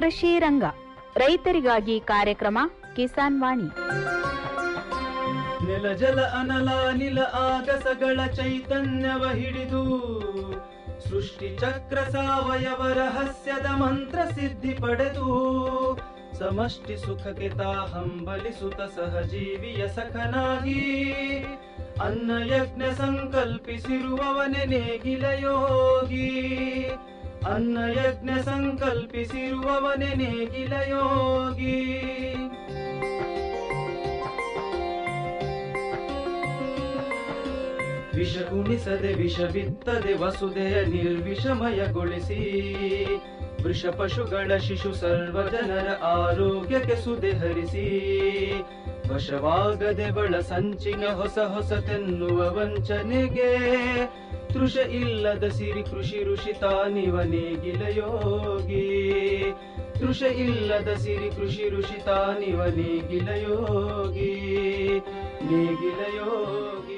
ಕೃಷಿ ರಂಗ ರೈತರಿಗಾಗಿ ಕಾರ್ಯಕ್ರಮ ಕಿಸಾನ್ ವಾಣಿ ನೆಲ ಜಲ ಅನಲ ನಿಲ ಆಗಸಗಳ ಚೈತನ್ಯವ ಹಿಡಿದು ಸೃಷ್ಟಿ ಚಕ್ರ ಸಾವಯವ ರಹಸ್ಯದ ಮಂತ್ರ ಸಿದ್ಧಿ ಪಡೆದು ಸಮಷ್ಟಿ ಸುಖಕ್ಕೆ ತಾ ಹಂಬಲಿಸುತ್ತ ಸಹಜೀವಿಯ ಸಖನಾಗಿ ಅನ್ನ ಯಜ್ಞ ಸಂಕಲ್ಪಿಸಿರುವವನೆ ನೇಗಿಲ ಯೋಗಿ ಅನ್ನ ಯಜ್ಞ ಸಂಕಲ್ಪಿಸಿರುವವನೆ ನೇಗಿಲ ಯೋಗಿ ವಿಷ ಉಣಿಸದೆ ವಿಷ ಬಿತ್ತದೆ ವಸುದೆಯ ನಿರ್ವಿಷಮಯಗೊಳಿಸಿ ವೃಷ ಪಶುಗಳ ಶಿಶು ಸರ್ವ ಜನರ ಆರೋಗ್ಯಕ್ಕೆ ಸುದೆ ಹರಿಸಿ ವಶವಾಗದೆ ಬಳ ಸಂಚಿನ ಹೊಸ ಹೊಸತೆನ್ನುವ ವಂಚನೆಗೆ ತೃಷ ಇಲ್ಲದ ಸಿರಿ ಕೃಷಿ ಋಷಿ ತಾನಿವ ನೇಗಿಲ ಯೋಗಿ ತೃಷ ಇಲ್ಲದ ಸಿರಿ ಕೃಷಿ ಋಷಿ ತಾನಿವ ನೇಗಿಲ ಯೋಗಿ ನೇಗಿಲ ಯೋಗಿ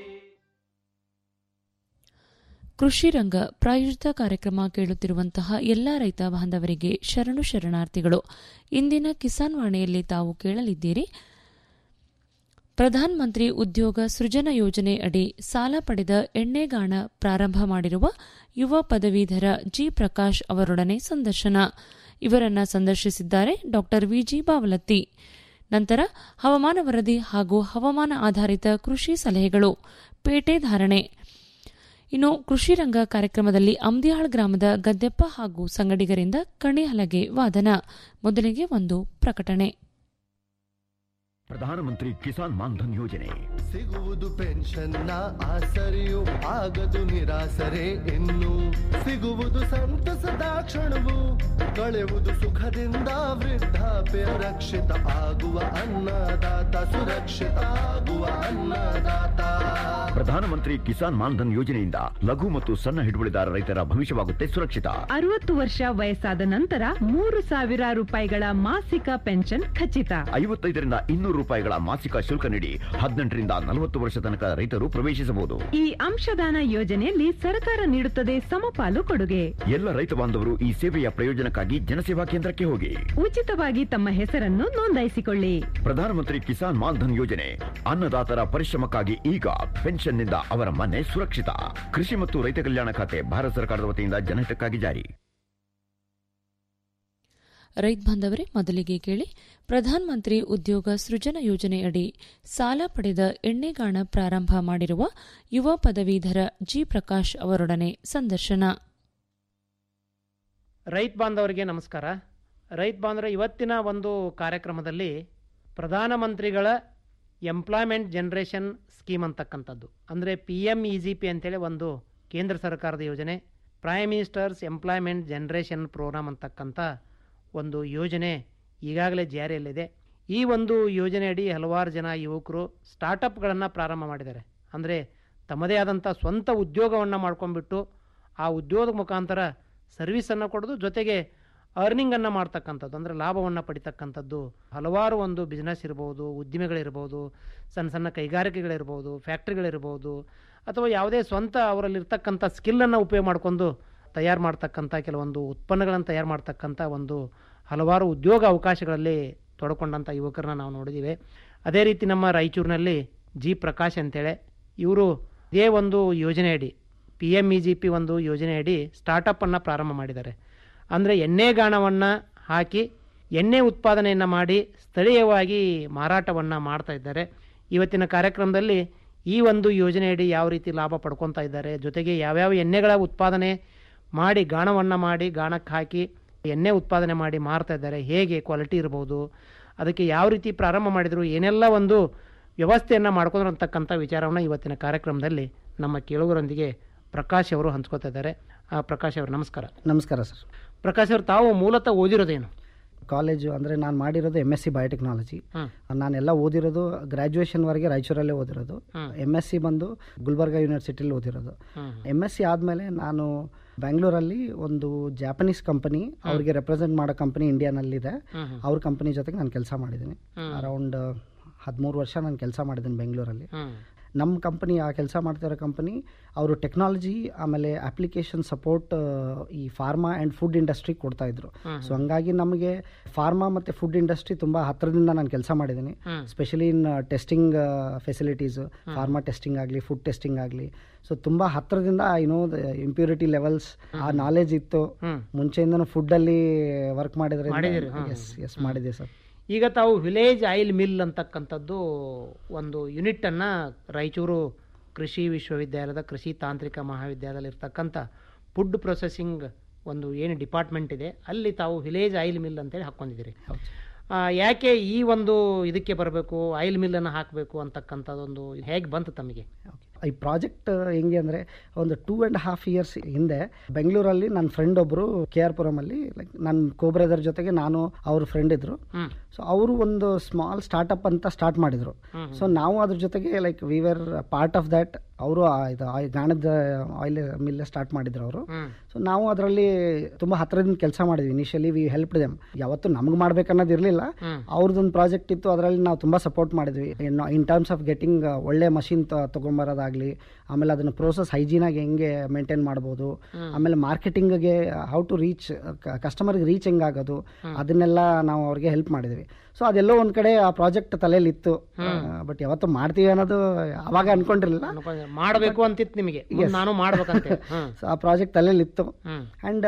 ಕೃಷಿ ರಂಗ ಪ್ರಾಯೋಜಿತ ಕಾರ್ಯಕ್ರಮ ಕೇಳುತ್ತಿರುವಂತಹ ಎಲ್ಲಾ ರೈತ ಬಾಂಧವರಿಗೆ ಶರಣು ಶರಣಾರ್ಥಿಗಳು ಇಂದಿನ ಕಿಸಾನ್ ವಾಣಿಯಲ್ಲಿ ತಾವು ಕೇಳಲಿದ್ದೀರಿ ಪ್ರಧಾನ ಮಂತ್ರಿ ಉದ್ಯೋಗ ಸೃಜನ ಯೋಜನೆ ಅಡಿ ಸಾಲ ಪಡೆದ ಎಣ್ಣೆಗಾಣ ಪ್ರಾರಂಭ ಮಾಡಿರುವ ಯುವ ಪದವೀಧರ ಜಿ ಪ್ರಕಾಶ್ ಅವರೊಡನೆ ಸಂದರ್ಶನ ಇವರನ್ನ ಸಂದರ್ಶಿಸಿದ್ದಾರೆ ಡಾ ವಿಜಿ ಬಾವಲತ್ತಿ ನಂತರ ಹವಾಮಾನ ವರದಿ ಹಾಗೂ ಹವಾಮಾನ ಆಧಾರಿತ ಕೃಷಿ ಸಲಹೆಗಳು ಪೇಟೆ ಧಾರಣೆ ಇನ್ನು ಕೃಷಿ ರಂಗ ಕಾರ್ಯಕ್ರಮದಲ್ಲಿ ಅಮ್ದಿಯಾಳ್ ಗ್ರಾಮದ ಗದ್ದೆಪ್ಪ ಹಾಗೂ ಸಂಗಡಿಗರಿಂದ ಕಣಿಹಲಗೆ ವಾದನ ಮೊದಲಿಗೆ ಒಂದು ಪ್ರಕಟಣೆ ಪ್ರಧಾನಮಂತ್ರಿ ಕಿಸಾನ್ ಮಾನ್ಧನ್ ಯೋಜನೆ ಸಿಗುವುದು ಪೆನ್ಷನ್ನ ಆಸರೆಯು ಆಗದು ನಿರಾಸರೆ ಇನ್ನು ಸಿಗುವುದು ಸಂತಸದ ಕ್ಷಣವು ಕಳೆಯುವುದು ಸುಖದಿಂದ ವೃದ್ಧಾಪ್ಯ ರಕ್ಷಿತ ಆಗುವ ಅನ್ನದಾತ ಸುರಕ್ಷಿತ ಆಗುವ ಅನ್ನದಾತ ಪ್ರಧಾನಮಂತ್ರಿ ಕಿಸಾನ್ ಮಾನ್ಧನ್ ಯೋಜನೆಯಿಂದ ಲಘು ಮತ್ತು ಸಣ್ಣ ಹಿಡುವಳಿದಾರ ರೈತರ ಭವಿಷ್ಯವಾಗುತ್ತೆ ಸುರಕ್ಷಿತ ಅರವತ್ತು ವರ್ಷ ವಯಸ್ಸಾದ ನಂತರ ಮೂರು ಸಾವಿರ ರೂಪಾಯಿಗಳ ಮಾಸಿಕ ಪೆನ್ಷನ್ ಖಚಿತ ಐವತ್ತೈದರಿಂದ ಇನ್ನೂರು ರೂಪಾಯಿಗಳ ಮಾಸಿಕ ಶುಲ್ಕ ನೀಡಿ ಹದಿನೆಂಟರಿಂದ ನಲವತ್ತು ವರ್ಷ ತನಕ ರೈತರು ಪ್ರವೇಶಿಸಬಹುದು ಈ ಅಂಶದಾನ ಯೋಜನೆಯಲ್ಲಿ ಸರ್ಕಾರ ನೀಡುತ್ತದೆ ಸಮಪಾಲು ಕೊಡುಗೆ ಎಲ್ಲ ರೈತ ಬಾಂಧವರು ಈ ಸೇವೆಯ ಪ್ರಯೋಜನಕ್ಕಾಗಿ ಜನಸೇವಾ ಕೇಂದ್ರಕ್ಕೆ ಹೋಗಿ ಉಚಿತವಾಗಿ ತಮ್ಮ ಹೆಸರನ್ನು ನೋಂದಾಯಿಸಿಕೊಳ್ಳಿ ಪ್ರಧಾನಮಂತ್ರಿ ಕಿಸಾನ್ ಮಾನ್ಧನ್ ಯೋಜನೆ ಅನ್ನದಾತರ ಪರಿಶ್ರಮಕ್ಕಾಗಿ ಈಗ ಪೆನ್ಷನ್ನಿಂದ ಅವರ ಮನೆ ಸುರಕ್ಷಿತ ಕೃಷಿ ಮತ್ತು ರೈತ ಕಲ್ಯಾಣ ಖಾತೆ ಭಾರತ ಸರ್ಕಾರದ ವತಿಯಿಂದ ಜನಹಿತಕ್ಕಾಗಿ ಜಾರಿ ರೈತ ಬಾಂಧವರೇ ಮೊದಲಿಗೆ ಕೇಳಿ ಪ್ರಧಾನ ಮಂತ್ರಿ ಉದ್ಯೋಗ ಸೃಜನ ಯೋಜನೆಯಡಿ ಸಾಲ ಪಡೆದ ಎಣ್ಣೆಗಾಣ ಪ್ರಾರಂಭ ಮಾಡಿರುವ ಯುವ ಪದವೀಧರ ಜಿ ಪ್ರಕಾಶ್ ಅವರೊಡನೆ ಸಂದರ್ಶನ ರೈತ ಬಾಂಧವರಿಗೆ ನಮಸ್ಕಾರ ರೈತ ಬಾಂಧವರ ಇವತ್ತಿನ ಒಂದು ಕಾರ್ಯಕ್ರಮದಲ್ಲಿ ಪ್ರಧಾನಮಂತ್ರಿಗಳ ಎಂಪ್ಲಾಯ್ಮೆಂಟ್ ಜನ್ರೇಷನ್ ಸ್ಕೀಮ್ ಅಂತಕ್ಕಂಥದ್ದು ಅಂದರೆ P M E G P ಅಂತೇಳಿ ಒಂದು ಕೇಂದ್ರ ಸರ್ಕಾರದ ಯೋಜನೆ prime ministers employment generation program ಅಂತಕ್ಕಂಥ ಒಂದು ಯೋಜನೆ ಈಗಾಗಲೇ ಜಾರಿಯಲ್ಲಿದೆ ಈ ಒಂದು ಯೋಜನೆಯಡಿ ಹಲವಾರು ಜನ ಯುವಕರು ಸ್ಟಾರ್ಟಪ್ಗಳನ್ನು ಪ್ರಾರಂಭ ಮಾಡಿದ್ದಾರೆ ಅಂದರೆ ತಮ್ಮದೇ ಆದಂಥ ಸ್ವಂತ ಉದ್ಯೋಗವನ್ನು ಮಾಡ್ಕೊಂಡ್ಬಿಟ್ಟು ಆ ಉದ್ಯೋಗದ ಮುಖಾಂತರ ಸರ್ವಿಸನ್ನು ಕೊಡೋದು ಜೊತೆಗೆ ಅರ್ನಿಂಗನ್ನು ಮಾಡ್ತಕ್ಕಂಥದ್ದು ಅಂದರೆ ಲಾಭವನ್ನು ಪಡಿತಕ್ಕಂಥದ್ದು ಹಲವಾರು ಒಂದು ಬಿಸ್ನೆಸ್ ಇರ್ಬೋದು ಉದ್ದಿಮೆಗಳಿರ್ಬೋದು ಸಣ್ಣ ಸಣ್ಣ ಕೈಗಾರಿಕೆಗಳಿರ್ಬೋದು ಫ್ಯಾಕ್ಟ್ರಿಗಳಿರ್ಬೋದು ಅಥವಾ ಯಾವುದೇ ಸ್ವಂತ ಅವರಲ್ಲಿರ್ತಕ್ಕಂಥ ಸ್ಕಿಲ್ಲನ್ನು ಉಪಯೋಗ ಮಾಡಿಕೊಂಡು ತಯಾರು ಮಾಡ್ತಕ್ಕಂಥ ಕೆಲವೊಂದು ಉತ್ಪನ್ನಗಳನ್ನು ತಯಾರು ಮಾಡ್ತಕ್ಕಂಥ ಒಂದು ಹಲವಾರು ಉದ್ಯೋಗ ಅವಕಾಶಗಳಲ್ಲಿ ತೊಡ್ಕೊಂಡಂಥ ಯುವಕರನ್ನ ನಾವು ನೋಡಿದ್ದೀವಿ ಅದೇ ರೀತಿ ನಮ್ಮ ರಾಯಚೂರಿನಲ್ಲಿ ಜಿ ಪ್ರಕಾಶ್ ಅಂತೇಳಿ ಇವರು ಇದೇ ಒಂದು ಯೋಜನೆಯಡಿ P M E G P ಒಂದು ಯೋಜನೆಯಡಿ ಸ್ಟಾರ್ಟಪ್ಪನ್ನು ಪ್ರಾರಂಭ ಮಾಡಿದ್ದಾರೆ ಅಂದರೆ ಎಣ್ಣೆಗಾಣವನ್ನು ಹಾಕಿ ಎಣ್ಣೆ ಉತ್ಪಾದನೆಯನ್ನು ಮಾಡಿ ಸ್ಥಳೀಯವಾಗಿ ಮಾರಾಟವನ್ನು ಮಾಡ್ತಾ ಇದ್ದಾರೆ ಇವತ್ತಿನ ಕಾರ್ಯಕ್ರಮದಲ್ಲಿ ಈ ಒಂದು ಯೋಜನೆಯಡಿ ಯಾವ ರೀತಿ ಲಾಭ ಪಡ್ಕೊತಾ ಇದ್ದಾರೆ ಜೊತೆಗೆ ಯಾವ್ಯಾವ ಎಣ್ಣೆಗಳ ಉತ್ಪಾದನೆ ಮಾಡಿ ಗಾಣವನ್ನು ಮಾಡಿ ಗಾಣಕ್ಕೆ ಹಾಕಿ ಎಣ್ಣೆ ಉತ್ಪಾದನೆ ಮಾಡಿ ಮಾರ್ತಾ ಇದ್ದಾರೆ ಹೇಗೆ ಕ್ವಾಲಿಟಿ ಇರ್ಬೋದು ಅದಕ್ಕೆ ಯಾವ ರೀತಿ ಪ್ರಾರಂಭ ಮಾಡಿದರು ಏನೆಲ್ಲ ಒಂದು ವ್ಯವಸ್ಥೆಯನ್ನು ಮಾಡ್ಕೊಂಡ್ರು ಅಂತಕ್ಕಂಥ ವಿಚಾರವನ್ನು ಇವತ್ತಿನ ಕಾರ್ಯಕ್ರಮದಲ್ಲಿ ನಮ್ಮ ಕೇಳುಗರೊಂದಿಗೆ ಪ್ರಕಾಶ್ ಅವರು ಹಂಚ್ಕೋತಾ ಇದ್ದಾರೆ ಆ ಪ್ರಕಾಶ್ ಅವರು ನಮಸ್ಕಾರ ನಮಸ್ಕಾರ ಸರ್ ಪ್ರಕಾಶ್ ಅವರು ತಾವು ಮೂಲತಃ ಓದಿರೋದೇನು ಕಾಲೇಜು ಅಂದರೆ ನಾನು ಮಾಡಿರೋದು M S C biotechnology hmm. ನಾನೆಲ್ಲ ಓದಿರೋದು ಗ್ರ್ಯಾಜುಯೇಷನ್ವರೆಗೆ ರಾಯಚೂರಲ್ಲೇ ಓದಿರೋದು ಹ್ಮ್. ಎಮ್ ಎಸ್ ಸಿ ಬಂದು ಗುಲ್ಬರ್ಗಾ ಯೂನಿವರ್ಸಿಟಿಲಿ ಓದಿರೋದು ಹ್ಮ್. ಎಮ್ ಎಸ್ ಸಿ ಆದಮೇಲೆ ನಾನು ಬ್ಯಾಂಗ್ಳೂರಲ್ಲಿ ಒಂದು ಜಾಪನೀಸ್ ಕಂಪನಿ ಅವ್ರಿಗೆ ರೆಪ್ರೆಸೆಂಟ್ ಮಾಡೋ ಕಂಪನಿ ಇಂಡಿಯಾನಲ್ಲಿದೆ ಹ್ಮ್ ಹ್ಮ್. ಅವ್ರ ಕಂಪನಿ ಜೊತೆಗೆ ನಾನು ಕೆಲಸ ಮಾಡಿದ್ದೀನಿ ಹ್ಮ್. ಅರೌಂಡ್ ಹದಿಮೂರು ವರ್ಷ ನಾನು ಕೆಲಸ ಮಾಡಿದ್ದೀನಿ ಬೆಂಗಳೂರಲ್ಲಿ ಹ್ಮ್. ನಮ್ಮ ಕಂಪನಿ ಆ ಕೆಲಸ ಮಾಡ್ತಿರೋ ಕಂಪನಿ ಅವರು ಟೆಕ್ನಾಲಜಿ ಆಮೇಲೆ ಅಪ್ಲಿಕೇಶನ್ ಸಪೋರ್ಟ್ ಈ ಫಾರ್ಮಾ ಆ್ಯಂಡ್ ಫುಡ್ ಇಂಡಸ್ಟ್ರಿ ಕೊಡ್ತಾ ಇದ್ರು ಸೊ ಹಂಗಾಗಿ ನಮಗೆ ಫಾರ್ಮಾ ಮತ್ತು ಫುಡ್ ಇಂಡಸ್ಟ್ರಿ ತುಂಬ ಹತ್ತಿರದಿಂದ ನಾನು ಕೆಲಸ ಮಾಡಿದ್ದೀನಿ specially in testing facilities pharma testing ಆಗಲಿ ಫುಡ್ ಟೆಸ್ಟಿಂಗ್ ಆಗಲಿ ಸೊ ತುಂಬ ಹತ್ತಿರದಿಂದ ಏನೋ ಇಂಪ್ಯೂರಿಟಿ ಲೆವೆಲ್ಸ್ ಆ ನಾಲೆಜ್ ಇತ್ತು ಮುಂಚೆಯಿಂದನೂ ಫುಡ್ಡಲ್ಲಿ ವರ್ಕ್ ಮಾಡಿದ್ರೆ ಮಾಡಿದ್ದೀರಿ, ಹಾ. ಎಸ್ ಎಸ್ ಮಾಡಿದೆ ಸರ್ ಈಗ ತಾವು ವಿಲೇಜ್ ಆಯಿಲ್ ಮಿಲ್ ಅಂತಕ್ಕಂಥದ್ದು ಒಂದು ಯೂನಿಟನ್ನು ರಾಯಚೂರು ಕೃಷಿ ವಿಶ್ವವಿದ್ಯಾಲಯದ ಕೃಷಿ ತಾಂತ್ರಿಕ ಮಹಾವಿದ್ಯಾಲಯದಲ್ಲಿ ಇರ್ತಕ್ಕಂಥ ಫುಡ್ ಪ್ರೊಸೆಸಿಂಗ್ ಒಂದು ಏನು ಡಿಪಾರ್ಟ್ಮೆಂಟ್ ಇದೆ ಅಲ್ಲಿ ತಾವು ವಿಲೇಜ್ ಆಯಿಲ್ ಮಿಲ್ ಅಂತೇಳಿ ಹಾಕ್ಕೊಂಡಿದ್ದೀರಿ ಆ, ಯಾಕೆ ಈ ಒಂದು ಇದಕ್ಕೆ ಬರಬೇಕು ಆಯಿಲ್ ಮಿಲ್ಲನ್ನು ಹಾಕಬೇಕು ಅಂತಕ್ಕಂಥದ್ದೊಂದು ಹೇಗೆ ಬಂತು ತಮಗೆ ಈ ಪ್ರಾಜೆಕ್ಟ್ ಹೆಂಗೆ ಅಂದರೆ ಒಂದು ಟೂ ಆ್ಯಂಡ್ ಹಾಫ್ ಇಯರ್ಸ್ ಹಿಂದೆ ಬೆಂಗಳೂರಲ್ಲಿ ನನ್ನ ಫ್ರೆಂಡ್ ಒಬ್ಬರು ಕೆ ಆರ್ ಪುರಮಲ್ಲಿ ಲೈಕ್ ನನ್ನ ಕೋಬ್ರದರ್ ಜೊತೆಗೆ ನಾನು ಅವ್ರ ಫ್ರೆಂಡ್ ಇದ್ರು ಸೊ ಅವರು ಒಂದು ಸ್ಮಾಲ್ ಸ್ಟಾರ್ಟಪ್ ಅಂತ ಸ್ಟಾರ್ಟ್ ಮಾಡಿದ್ರು ಸೊ ನಾವು ಅದ್ರ ಜೊತೆಗೆ like we were part of that ಅವರು ಇದು ಆಯ್- ಗಾಣದ ಆಯಿಲ್ ಮಿಲ್ ಸ್ಟಾರ್ಟ್ ಮಾಡಿದ್ರು ಅವರು ಸೊ ನಾವು ಅದರಲ್ಲಿ ತುಂಬ ಹತ್ತಿರದಿಂದ ಕೆಲಸ ಮಾಡಿದ್ವಿ ಇನಿಷಿಯಲಿ ವಿ ಹೆಲ್ಪ್ ದೆಮ್ ಯಾವತ್ತು ನಮ್ಗೆ ಮಾಡ್ಬೇಕನ್ನೋದು ಇರಲಿಲ್ಲ ಅವ್ರದ್ದೊಂದು ಪ್ರಾಜೆಕ್ಟ್ ಇತ್ತು ಅದರಲ್ಲಿ ನಾವು ತುಂಬ ಸಪೋರ್ಟ್ ಮಾಡಿದ್ವಿ ಇನ್ ಟರ್ಮ್ಸ್ ಆಫ್ ಗೆಟಿಂಗ್ ಒಳ್ಳೆ ಮಷಿನ್ ತೊಗೊಂಬರೋದಾಗಲಿ ಆಮೇಲೆ ಅದನ್ನು ಪ್ರೋಸೆಸ್ ಹೈಜೀನಾಗಿ ಹೆಂಗೆ ಮೇಂಟೈನ್ ಮಾಡ್ಬೋದು ಆಮೇಲೆ ಮಾರ್ಕೆಟಿಂಗ್ಗೆ ಹೌ ಟು ರೀಚ್ ಕಸ್ಟಮರ್ಗೆ ರೀಚ್ ಹೆಂಗಾಗೋದು ಅದನ್ನೆಲ್ಲ ನಾವು ಅವ್ರಿಗೆ ಹೆಲ್ಪ್ ಮಾಡಿದ್ವಿ ಸೊ ಅದೆಲ್ಲೋ ಒಂದು ಕಡೆ ಆ ಪ್ರಾಜೆಕ್ಟ್ ತಲೆಯಲ್ಲಿ ಇತ್ತು ಬಟ್ ಯಾವತ್ತು ಮಾಡ್ತೀವಿ ಅನ್ನೋದು ಅವಾಗ ಅನ್ಕೊಂಡಿರಲಿಲ್ಲ ಮಾಡಬೇಕು ಅಂತಿತ್ತು ನಿಮಗೆ ಮುಂದೆ ನಾನು ಮಾಡ್ಬೇಕಂತ ಸೊ ಆ ಪ್ರಾಜೆಕ್ಟ್ ತಲೆಯಲ್ಲಿ ಇತ್ತು ಅಂಡ್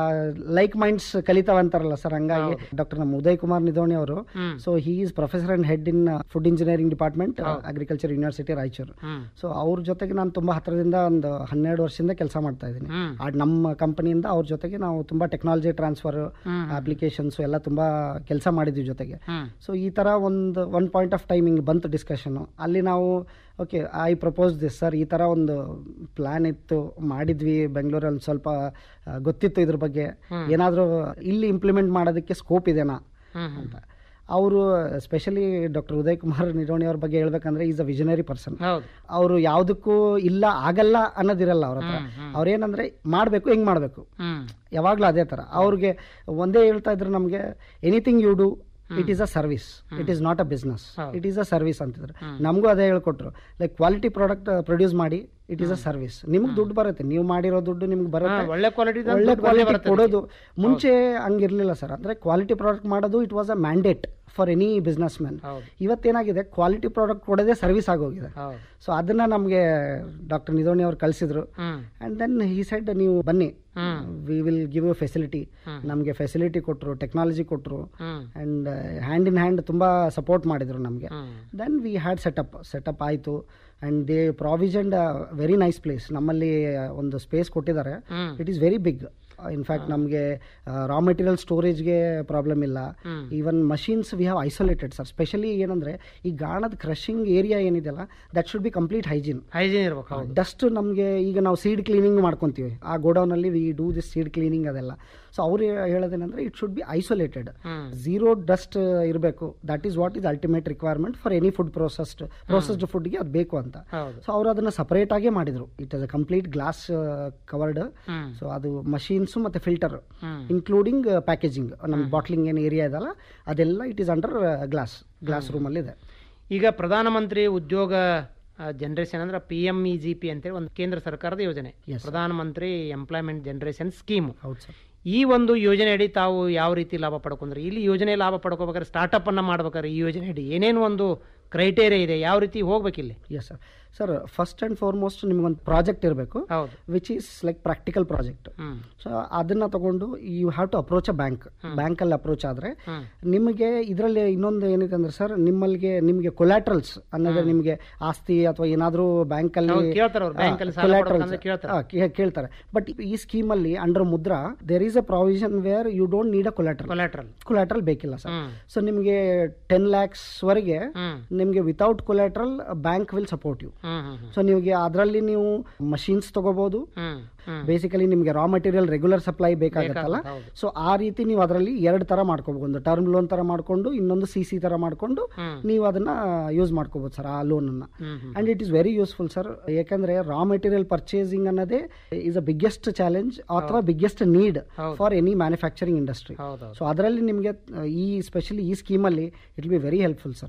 ಲೈಕ್ ಮೈಂಡ್ಸ್ ಕಲಿತಾವಂತಾರಲ್ಲ ಸರ್ ಹಂಗಾಗಿ ಡಾಕ್ಟರ್ ನಮ್ಮ ಉದಯ್ ಕುಮಾರ್ ನಿಧೋಣಿ ಅವರು so he is professor and head in food engineering department agriculture university Raichur so ಅವ್ರ ಜೊತೆಗೆ ನಾನು ತುಂಬಾ ಹತ್ತಿರದಿಂದ ಒಂದು ಹನ್ನೆರಡು ವರ್ಷದಿಂದ ಕೆಲಸ ಮಾಡ್ತಾ ಇದ್ದೀನಿ ಆ ನಮ್ಮ ಕಂಪನಿಯಿಂದ ಅವ್ರ ಜೊತೆಗೆ ನಾವು ತುಂಬಾ ಟೆಕ್ನಾಲಜಿ ಟ್ರಾನ್ಸ್ಫರ್ ಅಪ್ಲಿಕೇಶನ್ಸ್ ಎಲ್ಲ ತುಂಬಾ ಕೆಲಸ ಮಾಡಿದ್ವಿ ಜೊತೆಗೆ ಸೊ ಈ ತರ ಒಂದು ಒನ್ ಪಾಯಿಂಟ್ ಆಫ್ ಟೈಮ್ ಹಿಂಗೆ ಬಂತು ಡಿಸ್ಕಷನ್ ಅಲ್ಲಿ ನಾವು okay I propose this sir ಈ ಥರ ಒಂದು ಪ್ಲ್ಯಾನ್ ಇತ್ತು ಮಾಡಿದ್ವಿ ಬೆಂಗಳೂರಲ್ಲಿ ಸ್ವಲ್ಪ ಆ, ಗೊತ್ತಿತ್ತು ಇದ್ರ ಬಗ್ಗೆ ಏನಾದರೂ ಇಲ್ಲಿ ಇಂಪ್ಲಿಮೆಂಟ್ ಮಾಡೋದಕ್ಕೆ ಸ್ಕೋಪ್ ಇದೆನಾ ಅಂತ ಅವರು ಸ್ಪೆಷಲಿ ಡಾಕ್ಟರ್ ಉದಯ್ ಕುಮಾರ್ ನಿರೋಣಿ ಅವ್ರ ಬಗ್ಗೆ ಹೇಳ್ಬೇಕಂದ್ರೆ ಈಸ್ ಅ ವಿಷನರಿ ಪರ್ಸನ್ ಹೌದು ಅವರು ಯಾವುದಕ್ಕೂ ಇಲ್ಲ ಆಗಲ್ಲ ಅನ್ನೋದಿರಲ್ಲ ಅವ್ರ ಹತ್ರ ಅವ್ರೇನಂದ್ರೆ ಮಾಡಬೇಕು ಹೆಂಗ್ ಮಾಡಬೇಕು ಹ್ಮ್ ಯಾವಾಗಲೂ ಅದೇ ಥರ ಅವ್ರಿಗೆ ಒಂದೇ ಹೇಳ್ತಾ ಇದ್ರು ನಮಗೆ anything you do it is a service it is not a business it is a service ಅಂತಿದ್ರು ನಮಗೂ ಅದೇ ಹೇಳ್ಕೊಟ್ರು ಲೈಕ್ ಕ್ವಾಲಿಟಿ ಪ್ರಾಡಕ್ಟ್ ಪ್ರೊಡ್ಯೂಸ್ ಮಾಡಿ ಇಟ್ ಈಸ್ ಅ ಸರ್ವಿಸ್ ನಿಮ್ಗೆ ದುಡ್ಡು ಬರುತ್ತೆ ನೀವು ಮಾಡಿರೋ ದುಡ್ಡು ನಿಮ್ಗೆ ಬರುತ್ತೆ ಒಳ್ಳೆ ಕ್ವಾಲಿಟಿ ಒಳ್ಳೆ ಕ್ವಾಲಿಟಿ ಕೊಡೋದು ಮುಂಚೆ ಹಂಗಿರ್ಲಿಲ್ಲ ಸರ್ ಅಂದ್ರೆ ಕ್ವಾಲಿಟಿ ಪ್ರಾಡಕ್ಟ್ ಮಾಡೋದು it was a mandate for any business man ಹೌದು. ಇವತ್ತೇನಾಗಿದೆ ಕ್ವಾಲಿಟಿ ಪ್ರಾಡಕ್ಟ್ ಕೊಡೋದೇ ಸರ್ವಿಸ್ ಆಗೋಗಿದೆ ಹೌದು ಸೊ ಅದನ್ನ ನಮಗೆ ಡಾಕ್ಟರ್ ನಿಧೋಣಿ ಅವ್ರು ಕಳಿಸಿದ್ರು ಹ್ಮ್ ಅಂಡ್ ದೆನ್ ಈ ಸೈಡ್ ನೀವು ಬನ್ನಿ we will give you facility ನಮಗೆ ಫೆಸಿಲಿಟಿ ಕೊಟ್ಟರು ಟೆಕ್ನಾಲಜಿ ಕೊಟ್ಟರು hmm and hand in hand ತುಂಬಾ ಸಪೋರ್ಟ್ ಮಾಡಿದ್ರು ನಮಗೆ hmm then we had setup setup ಆಯಿತು and they provision very nice place ನಮ್ಮಲ್ಲಿ ಒಂದು ಸ್ಪೇಸ್ ಕೊಟ್ಟಿದ್ದಾರೆ hmm. It is very big in fact ನಮಗೆ ರಾ ಮೆಟೀರಿಯಲ್ ಸ್ಟೋರೇಜ್ಗೆ ಪ್ರಾಬ್ಲಮ್ ಇಲ್ಲ hmm. Even machines we have isolated sir specially ಏನಂದ್ರೆ ಈ ಗಾಣದ ಕ್ರಷಿಂಗ್ ಏರಿಯಾ ಏನಿದೆಯಲ್ಲ that should be complete hygiene hygiene ಇರ್ಬೇಕು ಹೌದು ಡಸ್ಟ್ ನಮಗೆ ಈಗ ನಾವು ಸೀಡ್ ಕ್ಲೀನಿಂಗ್ ಮಾಡ್ಕೊಂತೀವಿ ಆ ಗೋಡೌನಲ್ಲಿ we do this seed cleaning ಅದೆಲ್ಲ ಸೊ ಅವ್ರು ಹೇಳೋದೇನಂದ್ರೆ it should be isolated hmm. Zero dust ಇರಬೇಕು that is what is ultimate requirement for any food processed processed ಫುಡ್ಗೆ ಅದು ಬೇಕು ಅಂತ ಹೌದು ಸೊ ಅವರು ಅದನ್ನ ಸಪರೇಟ್ ಆಗೇ ಮಾಡಿದ್ರು it is a complete glass covered hmm so ಅದು ಮಷೀನ್ಸ್ ಮತ್ತೆ ಫಿಲ್ಟರ್ ಹ್ಮ್ ಇನ್ಕ್ಲೂಡಿಂಗ್ ಪ್ಯಾಕೇಜಿಂಗ್ ನಮ್ಮ ಬಾಟ್ಲಿಂಗ್ ಏನು ಏರಿಯಾ ಇದಲ್ಲ ಅದೆಲ್ಲ it is under glass glass ರೂಮಲ್ಲಿ ಇದೆ ಈಗ ಪ್ರಧಾನಮಂತ್ರಿ ಉದ್ಯೋಗ ಜನರೇಷನ್ ಅಂದ್ರೆ P M E G P ಅಂತೇಳಿ ಒಂದು ಕೇಂದ್ರ ಸರ್ಕಾರದ ಯೋಜನೆ Yes. ಪ್ರಧಾನಮಂತ್ರಿ ಎಂಪ್ಲಾಯ್ಮೆಂಟ್ ಜನರೇಷನ್ ಸ್ಕೀಮ್ ಹೌದು ಸರ್ ಈ ಒಂದು ಯೋಜನೆ ಅಡಿ ತಾವು ಯಾವ ರೀತಿ ಲಾಭ ಪಡ್ಕೊಂಡ್ರಿ ಇಲ್ಲಿ ಯೋಜನೆ ಲಾಭ ಪಡ್ಕೋಬೇಕಾದ್ರೆ ಸ್ಟಾರ್ಟಪ್ ಅನ್ನ ಮಾಡ್ಬೇಕಾದ್ರೆ ಈ ಯೋಜನೆ ಅಡಿ ಏನೇನು ಒಂದು ಕ್ರೈಟೇರಿಯಾ ಇದೆ ಯಾವ ರೀತಿ ಹೋಗ್ಬೇಕಿಲ್ಲಿ yes sir sir first and foremost ನಿಮ್ಗೊಂದು ಪ್ರಾಜೆಕ್ಟ್ ಇರಬೇಕು ಹೌದು which is like practical project hmm so ಅದನ್ನ ತಗೊಂಡು you have to approach a bank ಬ್ಯಾಂಕಲ್ಲಿ ಅಪ್ರೋಚ್ ಆದರೆ ಹ್ಮ್ ನಿಮಗೆ ಇದರಲ್ಲಿ ಇನ್ನೊಂದು ಏನಿದೆ ಅಂದ್ರೆ ಸರ್ ನಿಮ್ಮಲ್ಲಿಗೆ ನಿಮಗೆ ಕೊಲ್ಯಾಟ್ರಲ್ಸ್ ಅನ್ನೋದು ನಿಮಗೆ ಆಸ್ತಿ ಅಥವಾ ಏನಾದರೂ ಬ್ಯಾಂಕಲ್ಲಿ ಹೌದು, ಕೇಳ್ತಾರೆ ಅವ್ರು, bank ಅಲ್ಲಿ ಸಾಲ ಕೊಡ್ಬೇಕಂದ್ರೆ ಕೇಳ್ತಾರೆ. ಕೇಳ್ತಾರೆ ಬಟ್ ಈ ಸ್ಕೀಮಲ್ಲಿ under Mudra there is a provision where you don't need a collateral collateral collateral ಬೇಕಿಲ್ಲ ಸರ್ ಹ್ಮ್ ಸೊ ನಿಮಗೆ ಟೆನ್ ಲ್ಯಾಕ್ಸ್ ವರೆಗೆ ಹ್ಮ್ ನಿಮಗೆ without collateral bank will support you hmm hmm so ನಿಮಗೆ ಅದರಲ್ಲಿ ನೀವು ಮಷೀನ್ಸ್ ತಗೋಬಹುದು ಹ್ಮ್ ಹ್ಮ್ ಬೇಸಿಕಲಿ ನಿಮಗೆ ರಾ ಮಟೀರಿಯಲ್ ರೆಗ್ಯುಲರ್ ಸಪ್ಲೈ ಬೇಕಾಗತ್ತಲ್ಲ ಹೌದು. ಸೊ ಆ ರೀತಿ ನೀವು ಅದರಲ್ಲಿ ಎರಡು ತರ ಮಾಡ್ಕೋಬಹುದು ಒಂದು ಟರ್ಮ್ ಲೋನ್ ತರ ಮಾಡ್ಕೊಂಡು ಇನ್ನೊಂದು ಸಿ ಸಿ ತರ ಮಾಡ್ಕೊಂಡು ಹ್ಮ್ ನೀವು ಅದನ್ನ ಯೂಸ್ ಮಾಡ್ಕೋಬಹುದು ಸರ್ ಆ ಲೋನ್ ಅನ್ನ hmm hmm and it is very useful sir ಯಾಕಂದ್ರೆ ರಾ ಮೆಟೀರಿಯಲ್ ಪರ್ಚೇಸಿಂಗ್ ಅನ್ನೋದೇ ಇಸ್ ಅ ಬಿಗ್ಗೆಸ್ಟ್ ಚಾಲೆಂಜ್ ಅಥವಾ ಬಿಗ್ಗೆಸ್ಟ್ ನೀಡ್ ಹೌದು. ಫಾರ್ ಎನಿ ಮ್ಯಾನುಫ್ಯಾಕ್ಚರಿಂಗ್ ಇಂಡಸ್ಟ್ರಿ ಹೌದೌದು ಸೊ ಅದರಲ್ಲಿ ನಿಮಗೆ ಈ ಸ್ಪೆಷಲಿ ಈ ಸ್ಕೀಮಲ್ಲಿ it be very helpful sir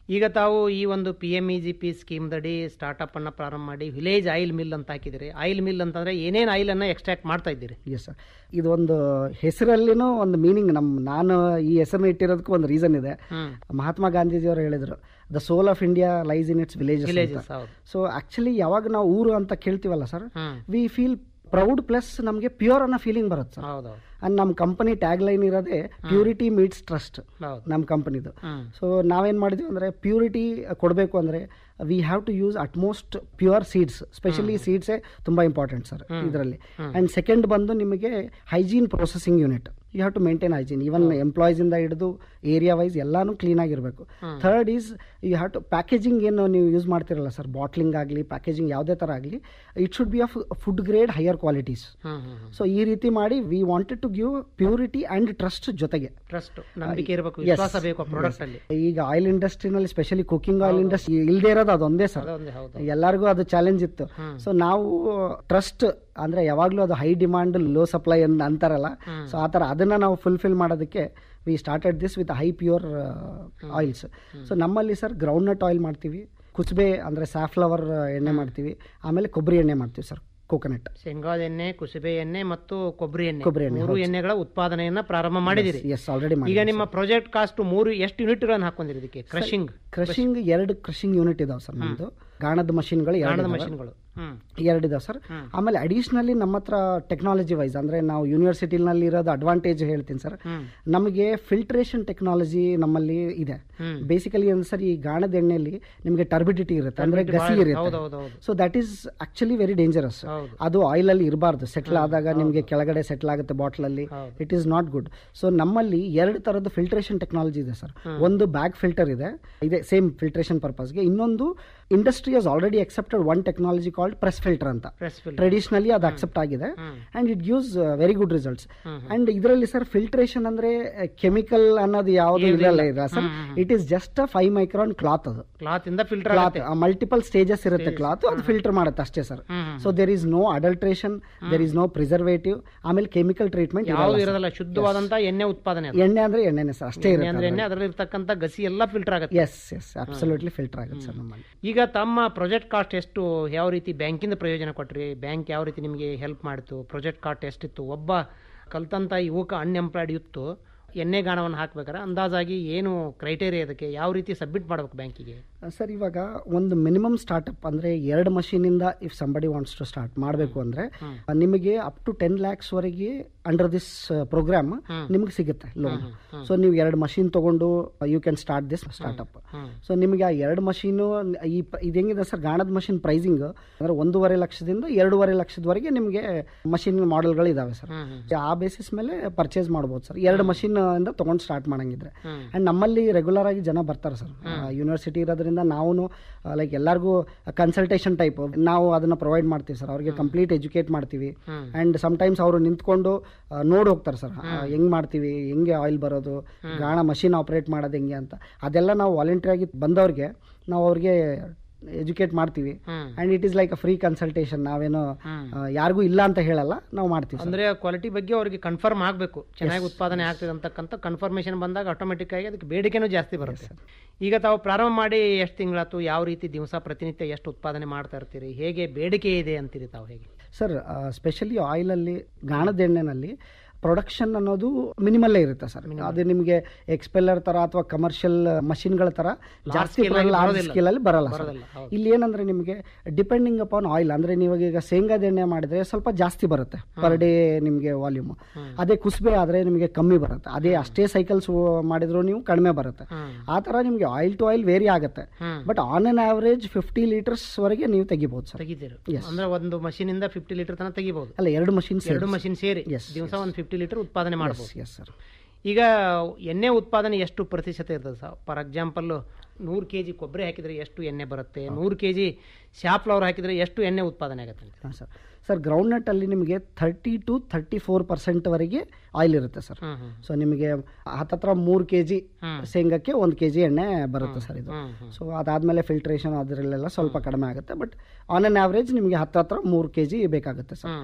ಈಗ ತಾವು ಈ ಒಂದು P M E G P ಸ್ಕೀಮ್ದಡಿ ಸ್ಟಾರ್ಟಪ್ ಅನ್ನ ಪ್ರಾರಂಭ ಮಾಡಿ ವಿಲೇಜ್ ಆಯಿಲ್ ಮಿಲ್ ಅಂತ ಹಾಕಿದಿರಿ ಆಯಿಲ್ ಮಿಲ್ ಅಂತಂದ್ರೆ ಏನೇನು ಆಯಿಲ್ ಅನ್ನ ಎಕ್ಸ್ಟ್ರಾಕ್ಟ್ ಮಾಡ್ತಾ ಇದ್ದೀರಿ ಎಸ್ ಸರ್ ಇದೊಂದು ಹೆಸರಲ್ಲಿನೂ ಒಂದು ಮೀನಿಂಗ್ ನಮ್ಮ ನಾನು ಈ ಹೆಸರನ್ನ ಇಟ್ಟಿರೋದಕ್ಕೂ ಒಂದು ರೀಸನ್ ಇದೆ ಹ್ಮ್. ಮಹಾತ್ಮ ಗಾಂಧೀಜಿಯವರು ಹೇಳಿದ್ರು the soul of India lies in its villages villages ಹೌದು ಸೊ ಆಕ್ಚುಲಿ ಯಾವಾಗ ನಾವು ಊರು ಅಂತ ಕೇಳ್ತೀವಲ್ಲ sir hmm we feel proud plus ನಮಗೆ ಪ್ಯೂರ್ ಅನ್ನೋ ಫೀಲಿಂಗ್ ಬರುತ್ತೆ ಸರ್ ಹೌದೌದು ಅಂಡ್ ನಮ್ಮ ಕಂಪನಿ ಟ್ಯಾಗ್ ಲೈನ್ ಇರೋದೇ ಪ್ಯೂರಿಟಿ ಮೀಟ್ಸ್ ಟ್ರಸ್ಟ್ ಹೌದು ನಮ್ಮ ಕಂಪನಿದು ಹ್ಮ್ ಸೊ ನಾವೇನು ಮಾಡಿದ್ವಿ ಅಂದರೆ ಪ್ಯೂರಿಟಿ ಕೊಡಬೇಕು ಅಂದರೆ we have to use utmost pure seeds specially ಸೀಡ್ಸೇ ತುಂಬ ಇಂಪಾರ್ಟೆಂಟ್ ಸರ್ ಇದರಲ್ಲಿ ಆ್ಯಂಡ್ ಸೆಕೆಂಡ್ ಬಂದು ನಿಮಗೆ hygiene processing unit you have to maintain hygiene even ಎಂಪ್ಲಾಯೀಸಿಂದ ಹಿಡಿದು ಏರಿಯಾ ವೈಸ್ ಎಲ್ಲಾನು ಕ್ಲೀನ್ ಆಗಿರಬೇಕು third is you have to packaging ಏನು ನೀವು ಯೂಸ್ ಮಾಡ್ತಿರಲ್ಲ ಸರ್ ಬಾಟ್ಲಿಂಗ್ ಆಗಲಿ ಪ್ಯಾಕೇಜಿಂಗ್ ಯಾವುದೇ ಥರ ಆಗಲಿ it should be of food grade higher qualities hmm hmm so ಈ ರೀತಿ ಮಾಡಿ we wanted to give purity and trust ಜೊತೆಗೆ ಟ್ರಸ್ಟ್ ನಂಬಿಕೆ ಇರಬೇಕು Yes. ವಿಶ್ವಾಸ ಬೇಕು ಪ್ರಾಡಕ್ಟ್ ಅಲ್ಲಿ ಈಗ ಆಯಿಲ್ ಇಂಡಸ್ಟ್ರಿನಲ್ಲಿ ಸ್ಪೆಷಲಿ ಕುಕಿಂಗ್ ಆಯಿಲ್ ಇಂಡಸ್ಟ್ರಿ ಇಲ್ಲದೆ ಇರೋದು ಅದೊಂದೇ ಸರ್ ಅದೊಂದೇ ಹೌದು ಎಲ್ಲರಿಗೂ ಅದು ಚಾಲೆಂಜ್ ಇತ್ತು ಸೊ ನಾವು ಟ್ರಸ್ಟ್ ಅಂದ್ರೆ ಯಾವಾಗಲೂ ಅದು ಹೈ ಡಿಮಾಂಡ್ ಲೋ ಸಪ್ಲೈ ಅಂತ ಅಂತಾರಲ್ಲ ಸೊ ಆ ಥರ ಅದನ್ನ ನಾವು ಫುಲ್ಫಿಲ್ ಮಾಡೋದಕ್ಕೆ we started this with high pure oils so ನಮ್ಮಲ್ಲಿ ಸರ್ ಗ್ರೌಂಡ್ ನಟ್ ಆಯಿಲ್ ಮಾಡ್ತೀವಿ ಕುಚ್ಬೆ ಅಂದ್ರೆ ಸ್ಯಾಫ್ಲವರ್ ಎಣ್ಣೆ ಮಾಡ್ತೀವಿ ಆಮೇಲೆ ಕೊಬ್ಬರಿ ಎಣ್ಣೆ ಮಾಡ್ತೀವಿ ಸರ್ ಕೋಕೋನಟ್ ಶೇಂಗಾದ ಎಣ್ಣೆ ಕುಸುಬೆ ಎಣ್ಣೆ ಮತ್ತು ಕೊಬ್ಬರಿ ಎಣ್ಣೆ ಕೊಬ್ಬರಿ ಎಣ್ಣೆ, ಮೂರು ಎಣ್ಣೆಗಳ ಉತ್ಪಾದನೆಯನ್ನ ಪ್ರಾರಂಭ ಮಾಡಿದಿರಿ ಎಸ್ ಆಲ್ರೆಡಿ ಈಗ ನಿಮ್ಮ ಪ್ರಾಜೆಕ್ಟ್ ಕಾಸ್ಟ್ ಮೂರು ಎಷ್ಟು ಯೂನಿಟ್ಗಳನ್ನು ಹಾಕೊಂಡಿರಿ ಇದಕ್ಕೆ ಕ್ರಶಿಂಗ್ ಕ್ರಷಿಂಗ್ ಎರಡು ಕ್ರಷಿಂಗ್ ಯೂನಿಟ್ ಇದಾವೆ ಸರ್ ನಮ್ಮದು ಗಾಣದ ಮಷಿನ್ಗಳು ಎರಡು ಇದಾವೆ. ಮಷಿನ್ಗಳು ಹ್ಮ್ ಎರಡಿದಾವೆ ಸರ್ ಆಮೇಲೆ ಅಡಿಷ್ನಲಿ ನಮ್ಮ ಹತ್ರ ಟೆಕ್ನಾಲಜಿ ವೈಸ್ ಅಂದ್ರೆ ನಾವು ಯೂನಿವರ್ಸಿಟಿನಲ್ಲಿ ಇರೋದು ಅಡ್ವಾಂಟೇಜ್ ಹೇಳ್ತೀನಿ ಸರ್ ನಮಗೆ ಫಿಲ್ಟ್ರೇಷನ್ ಟೆಕ್ನಾಲಜಿ ನಮ್ಮಲ್ಲಿ ಇದೆ ಬೇಸಿಕಲಿ ಅಂದ್ರೆ ಸರ್ ಈ ಗಾಣದ ಎಣ್ಣೆಯಲ್ಲಿ ನಿಮಗೆ ಟರ್ಬಿಡಿಟಿ ಇರುತ್ತೆ ಅಂದ್ರೆ ಗಸಿ ಹೌದು ಇರುತ್ತೆ ಹೌದು ಹೌದು so that is actually very dangerous ಹೌದು. ಅದು ಆಯಿಲ್ ಅಲ್ಲಿ ಇರಬಾರ್ದು ಸೆಟ್ಲ್ ಆದಾಗ ನಿಮಗೆ ಕೆಳಗಡೆ ಸೆಟ್ಲ್ ಆಗುತ್ತೆ ಬಾಟ್ಲ್ ಅಲ್ಲಿ ಹೌದು. It is not good so ನಮ್ಮಲ್ಲಿ ಎರಡು ತರದ ಫಿಲ್ಟ್ರೇಷನ್ ಟೆಕ್ನಾಲಜಿ ಇದೆ ಸರ್ ಒಂದು ಬ್ಯಾಗ್ ಫಿಲ್ಟರ್ ಇದೆ ಇದೆ ಸೇಮ್ ಫಿಲ್ಟ್ರೇಷನ್ ಪರ್ಪಸ್ಗೆ ಇನ್ನೊಂದು industry has already accepted one technology called press filter ಅಂತ ಪ್ರೆಸ್ ಫಿಲ್ ಟ್ರೆಡಿಷನಲಿ ಅದು ಅಕ್ಸೆಪ್ಟ್ ಆಗಿದೆ and it gives very good results and ಇದರಲ್ಲಿ ಸರ್ ಫಿಲ್ಟ್ರೇಷನ್ ಅಂದ್ರೆ ಕೆಮಿಕಲ್ ಅನ್ನೋದು ಯಾವುದು ಇರಲ್ಲ ಇಲ್ಲ sir it is just a five micron cloth ಅದು ಕ್ಲಾತ್ ಇಂದ ಫಿಲ್ಟರ್ ಕ್ಲಾತ್ ಮಲ್ಟಿಪಲ್ ಸ್ಟೇಜಸ್ ಇರುತ್ತೆ ಕ್ಲಾತ್ ಅದು ಫಿಲ್ಟರ್ ಮಾಡುತ್ತೆ ಅಷ್ಟೇ sir so there is no adulteration there is no preservative ಆಮೇಲೆ ಕೆಮಿಕಲ್ ಟ್ರೀಟ್ಮೆಂಟ್ ಯಾವ್ದು ಇರೋದಲ್ಲ ಶುದ್ಧವಾದಂತ ಎಣ್ಣೆ ಉತ್ಪಾದನೆ ಅದು. ಎಣ್ಣೆ ಅಂದ್ರೆ ಎಣ್ಣೆನೆ ಸರ್ ಅಷ್ಟೇ ಎಣ್ಣೆ ಅಂದ್ರೆ ಇರುತ್ತೆ ಎಣ್ಣೆ ಅದರಲ್ಲಿ ಇರ್ತಕ್ಕಂಥ ಗಸಿ ಎಲ್ಲ ಫಿಲ್ಟರ್ ಆಗುತ್ತೆ ಎಸ್ ಎಸ್ ಅಬ್ಸಲ್ಯೂಟ್ಲಿ ಫಿಲ್ಟರ್ ಆಗುತ್ತೆ ಸರ್ ನಮ್ಮಲ್ಲಿ ಈಗ ತಮ್ಮ ಪ್ರಾಜೆಕ್ಟ್ ಕಾಸ್ಟ್ ಎಷ್ಟು ಯಾವ ರೀತಿ ಬ್ಯಾಂಕಿಂದ ಪ್ರಯೋಜನ ಕೊಟ್ರಿ ಬ್ಯಾಂಕ್ ಯಾವ ರೀತಿ ನಿಮಗೆ ಹೆಲ್ಪ್ ಮಾಡಿತು ಪ್ರಾಜೆಕ್ಟ್ ಕಾಸ್ಟ್ ಎಷ್ಟಿತ್ತು ಒಬ್ಬ ಕಲ್ತಂತ ಯುವಕ ಅನ್ಎಂಪ್ಲಾಯ್ಡ್ ಇತ್ತು ಎಣ್ಣೆ ಗಾಣವನ್ನು ಹಾಕ್ಬೇಕಾರೆ ಅಂದಾಜಾಗಿ ಏನು ಕ್ರೈಟೇರಿಯಾ ಅದಕ್ಕೆ ಯಾವ ರೀತಿ ಸಬ್ಮಿಟ್ ಮಾಡ್ಬೇಕು ಬ್ಯಾಂಕಿಗೆ ಸರ್ ಇವಾಗ ಒಂದು ಮಿನಿಮಮ್ ಸ್ಟಾರ್ಟ್ಅಪ್ ಅಂದ್ರೆ ಎರಡು ಮಷೀನಿಂದ if somebody wants to start ಮಾಡಬೇಕು ಅಂದ್ರೆ ನಿಮಗೆ ಅಪ್ ಟು ಟೆನ್ ಲ್ಯಾಕ್ಸ್ ವರೆಗೆ ಅಂಡರ್ ದಿಸ್ ಪ್ರೋಗ್ರಾಮ್ ನಿಮಗೆ ಸಿಗುತ್ತೆ ಲೋನ್ ಸೊ ನೀವು ಎರಡು ಮಷೀನ್ ತಗೊಂಡು you can start this startup so ನಿಮಗೆ ಆ ಎರಡು ಮಷೀನು ಈ ಪ- ಇದು ಹೆಂಗಿದೆ ಸರ್ ಗಾಣದ ಮಷೀನ್ ಪ್ರೈಸಿಂಗ್ ಅಂದ್ರೆ ಒಂದೂವರೆ ಲಕ್ಷದಿಂದ ಎರಡೂವರೆ ಲಕ್ಷದವರೆಗೆ ನಿಮಗೆ ಮಷೀನ್ ಮಾಡೆಲ್ಗಳು ಇದಾವೆ ಸರ್ ಆ ಬೇಸಿಸ್ ಮೇಲೆ ಪರ್ಚೇಸ್ ಮಾಡ್ಬೋದು ಸರ್ ಎರಡು ಮಷೀನ್ ಇಂದ ತಗೊಂಡು ಸ್ಟಾರ್ಟ್ ಮಾಡಂಗಿದ್ರೆ ಅಂಡ್ ನಮ್ಮಲ್ಲಿ ರೆಗ್ಯುಲರ್ ಆಗಿ ಜನ ಬರ್ತಾರೆ ಸರ್ ಯೂನಿವರ್ಸಿಟಿ ಇರೋದ್ರಿಂದ ನಾವು ಲೈಕ್ ಎಲ್ಲರಿಗೂ ಕನ್ಸಲ್ಟೇಷನ್ ಟೈಪ್ ನಾವು ಅದನ್ನ ಪ್ರೊವೈಡ್ ಮಾಡ್ತೀವಿ ಸರ್ ಅವ್ರಿಗೆ ಕಂಪ್ಲೀಟ್ ಎಜುಕೇಟ್ ಮಾಡ್ತೀವಿ ಅಂಡ್ ಟೈಮ್ಸ್ ಅವರು ನಿಂತ್ಕೊಂಡು ಆ, ನೋಡಿ ಹೋಗ್ತಾರೆ ಸರ್ ಹೆಂಗ್ ಮಾಡ್ತೀವಿ ಹೆಂಗೆ ಆಯಿಲ್ ಬರೋದು ಗಾಣ ಮಷಿನ್ ಆಪರೇಟ್ ಮಾಡೋದು ಹೆಂಗೆ ಅಂತ ಅದೆಲ್ಲ ನಾವು ವಾಲಂಟಿಯರ್ ಆಗಿ ಬಂದವ್ರಿಗೆ ನಾವು ಅವ್ರಿಗೆ ಎಜುಕೇಟ್ ಮಾಡ್ತೀವಿ and it is like a free consultation ನಾವೇನೋ ಆ, ಯಾರಿಗೂ ಇಲ್ಲ ಅಂತ ಹೇಳಲ್ಲ ನಾವು ಮಾಡ್ತೀವಿ ಸರ್ ಅಂದ್ರೆ ಕ್ವಾಲಿಟಿ ಬಗ್ಗೆ ಅವರಿಗೆ ಕನ್ಫರ್ಮ್ ಆಗಬೇಕು ಚೆನ್ನಾಗಿ ಉತ್ಪಾದನೆ ಆಗ್ತದೆ ಅಂತಕ್ಕಂಥ ಕನ್ಫರ್ಮೇಷನ್ ಬಂದಾಗ ಆಟೋಮೆಟಿಕ್ ಆಗಿ ಅದಕ್ಕೆ ಬೇಡಿಕೆನೂ ಜಾಸ್ತಿ ಬರುತ್ತೆ ಈಗ ತಾವು ಪ್ರಾರಂಭ ಮಾಡಿ ಎಷ್ಟು ತಿಂಗಳಾತು ಯಾವ ರೀತಿ ದಿವಸ ಪ್ರತಿನಿತ್ಯ ಎಷ್ಟು ಉತ್ಪಾದನೆ ಮಾಡ್ತಾ ಇರ್ತೀರಿ ಹೇಗೆ ಬೇಡಿಕೆ ಇದೆ ಅಂತೀರಿ ತಾವು ಹೇಗೆ ಸರ್ ಸ್ಪೆಷಲಿ ಆಯಿಲಲ್ಲಿ ಗಾಣದ ಎಣ್ಣೆನಲ್ಲಿ ಪ್ರೊಡಕ್ಷನ್ ಅನ್ನೋದು ಮಿನಿಮಲ್ಲೇ ಇರುತ್ತೆ ಸರ್ ಅದು ನಿಮಗೆ ಎಕ್ಸ್ಪೆಲ್ಲರ್ ತರ ಅಥವಾ ಕಮರ್ಷಿಯಲ್ ಮಷಿನ್ಗಳ ತರ ಜಾಸ್ತಿ scale ಆಗಿ ಲಾರ್ಜ್ ಬರೋದಿಲ್ಲ. ಸ್ಕೇಲ್ ಅಲ್ಲಿ ಬರಲ್ಲ ಸರ್ ಬರೋದಿಲ್ಲ, ಹೌದು. ಇಲ್ಲಿ ಏನಂದ್ರೆ ನಿಮಗೆ ಡಿಪೆಂಡಿಂಗ್ ಅಪಾನ್ ಆಯಿಲ್ ಅಂದ್ರೆ ನೀವು ಈಗ ಶೇಂಗಾದ ಎಣ್ಣೆ ಮಾಡಿದ್ರೆ ಸ್ವಲ್ಪ ಜಾಸ್ತಿ ಬರುತ್ತೆ ಪರ್ ಡೇ ನಿಮಗೆ ವಾಲ್ಯೂಮ್ ಅದೇ ಕುಸ್ಬೆ ಆದ್ರೆ ನಿಮಗೆ ಕಮ್ಮಿ ಬರುತ್ತೆ ಅದೇ ಅಷ್ಟೇ ಸೈಕಲ್ಸ್ ಮಾಡಿದ್ರು ನೀವು ಕಡಿಮೆ ಬರುತ್ತೆ ಆ ತರ ನಿಮಗೆ ಆಯಿಲ್ ಟು ಆಯಿಲ್ ವೇರಿ ಆಗುತ್ತೆ but on an average fifty litres ವರೆಗೆ ನೀವು ತೆಗಿಬಹುದು ಸರ್ ತೆಗಿತೀರಿ Yes. ಅಂದ್ರೆ ಒಂದು machine ಇಂದ ಫಿಫ್ಟಿ ಲೀಟರ್ ತನಕ ತೆಗಿಬಹುದು ಅಲ್ಲ ಎರಡು ಮಷಿನ್ ಎರಡು ಮಷಿನ್ ಸೇರಿ Yes, ದಿವಸ ಒಂದು ಫಿಫ್ಟಿ ಲೀಟರ್ ಉತ್ಪಾದನೆ ಮಾಡಬಹುದು ಎಸ್ ಸರ್ ಈಗ ಎಣ್ಣೆ ಉತ್ಪಾದನೆ ಎಷ್ಟು ಪ್ರತಿಶತ ಇರ್ತದೆ ಸರ್ ಫಾರ್ ಎಕ್ಸಾಂಪಲ್ ನೂರು ಕೆ ಜಿ ಕೊಬ್ಬರಿ ಹಾಕಿದ್ರೆ ಎಷ್ಟು ಎಣ್ಣೆ ಬರುತ್ತೆ ನೂರು ಕೆ ಜಿ ಫ್ಲವರ್ ಹಾಕಿದ್ರೆ ಎಷ್ಟು ಎಣ್ಣೆ ಉತ್ಪಾದನೆ ಆಗುತ್ತೆ ಅಂತ ಹಾಂ ಸರ್ ಸರ್ ಗ್ರೌಂಡ್ ನಟ್ ಅಲ್ಲಿ ನಿಮಗೆ thirty to thirty four percent ವರೆಗೆ ಆಯಿಲ್ ಇರುತ್ತೆ ಸರ್ ಹ್ಮ್ ಹ್ಮ್ ಸೊ ನಿಮಗೆ ಹತ್ತತ್ರ ಮೂರು ಕೆ ಜಿ ಶೇಂಗಕ್ಕೆ ಒಂದು ಕೆ ಜಿ ಎಣ್ಣೆ ಬರುತ್ತೆ ಸರ್ ಇದು ಹ್ಮ್ ಹ್ಮ್ ಸೊ ಅದಾದಮೇಲೆ ಫಿಲ್ಟ್ರೇಷನ್ ಅದರಲ್ಲೆಲ್ಲ ಸ್ವಲ್ಪ ಕಡಿಮೆ ಆಗುತ್ತೆ ಬಟ್ ಆನ್ ಅನ್ ಆವ್ರೇಜ್ ನಿಮಗೆ ಹತ್ತತ್ರ ಮೂರು ಕೆ ಜಿ ಬೇಕಾಗುತ್ತೆ ಸರ್ ಹ್ಮ್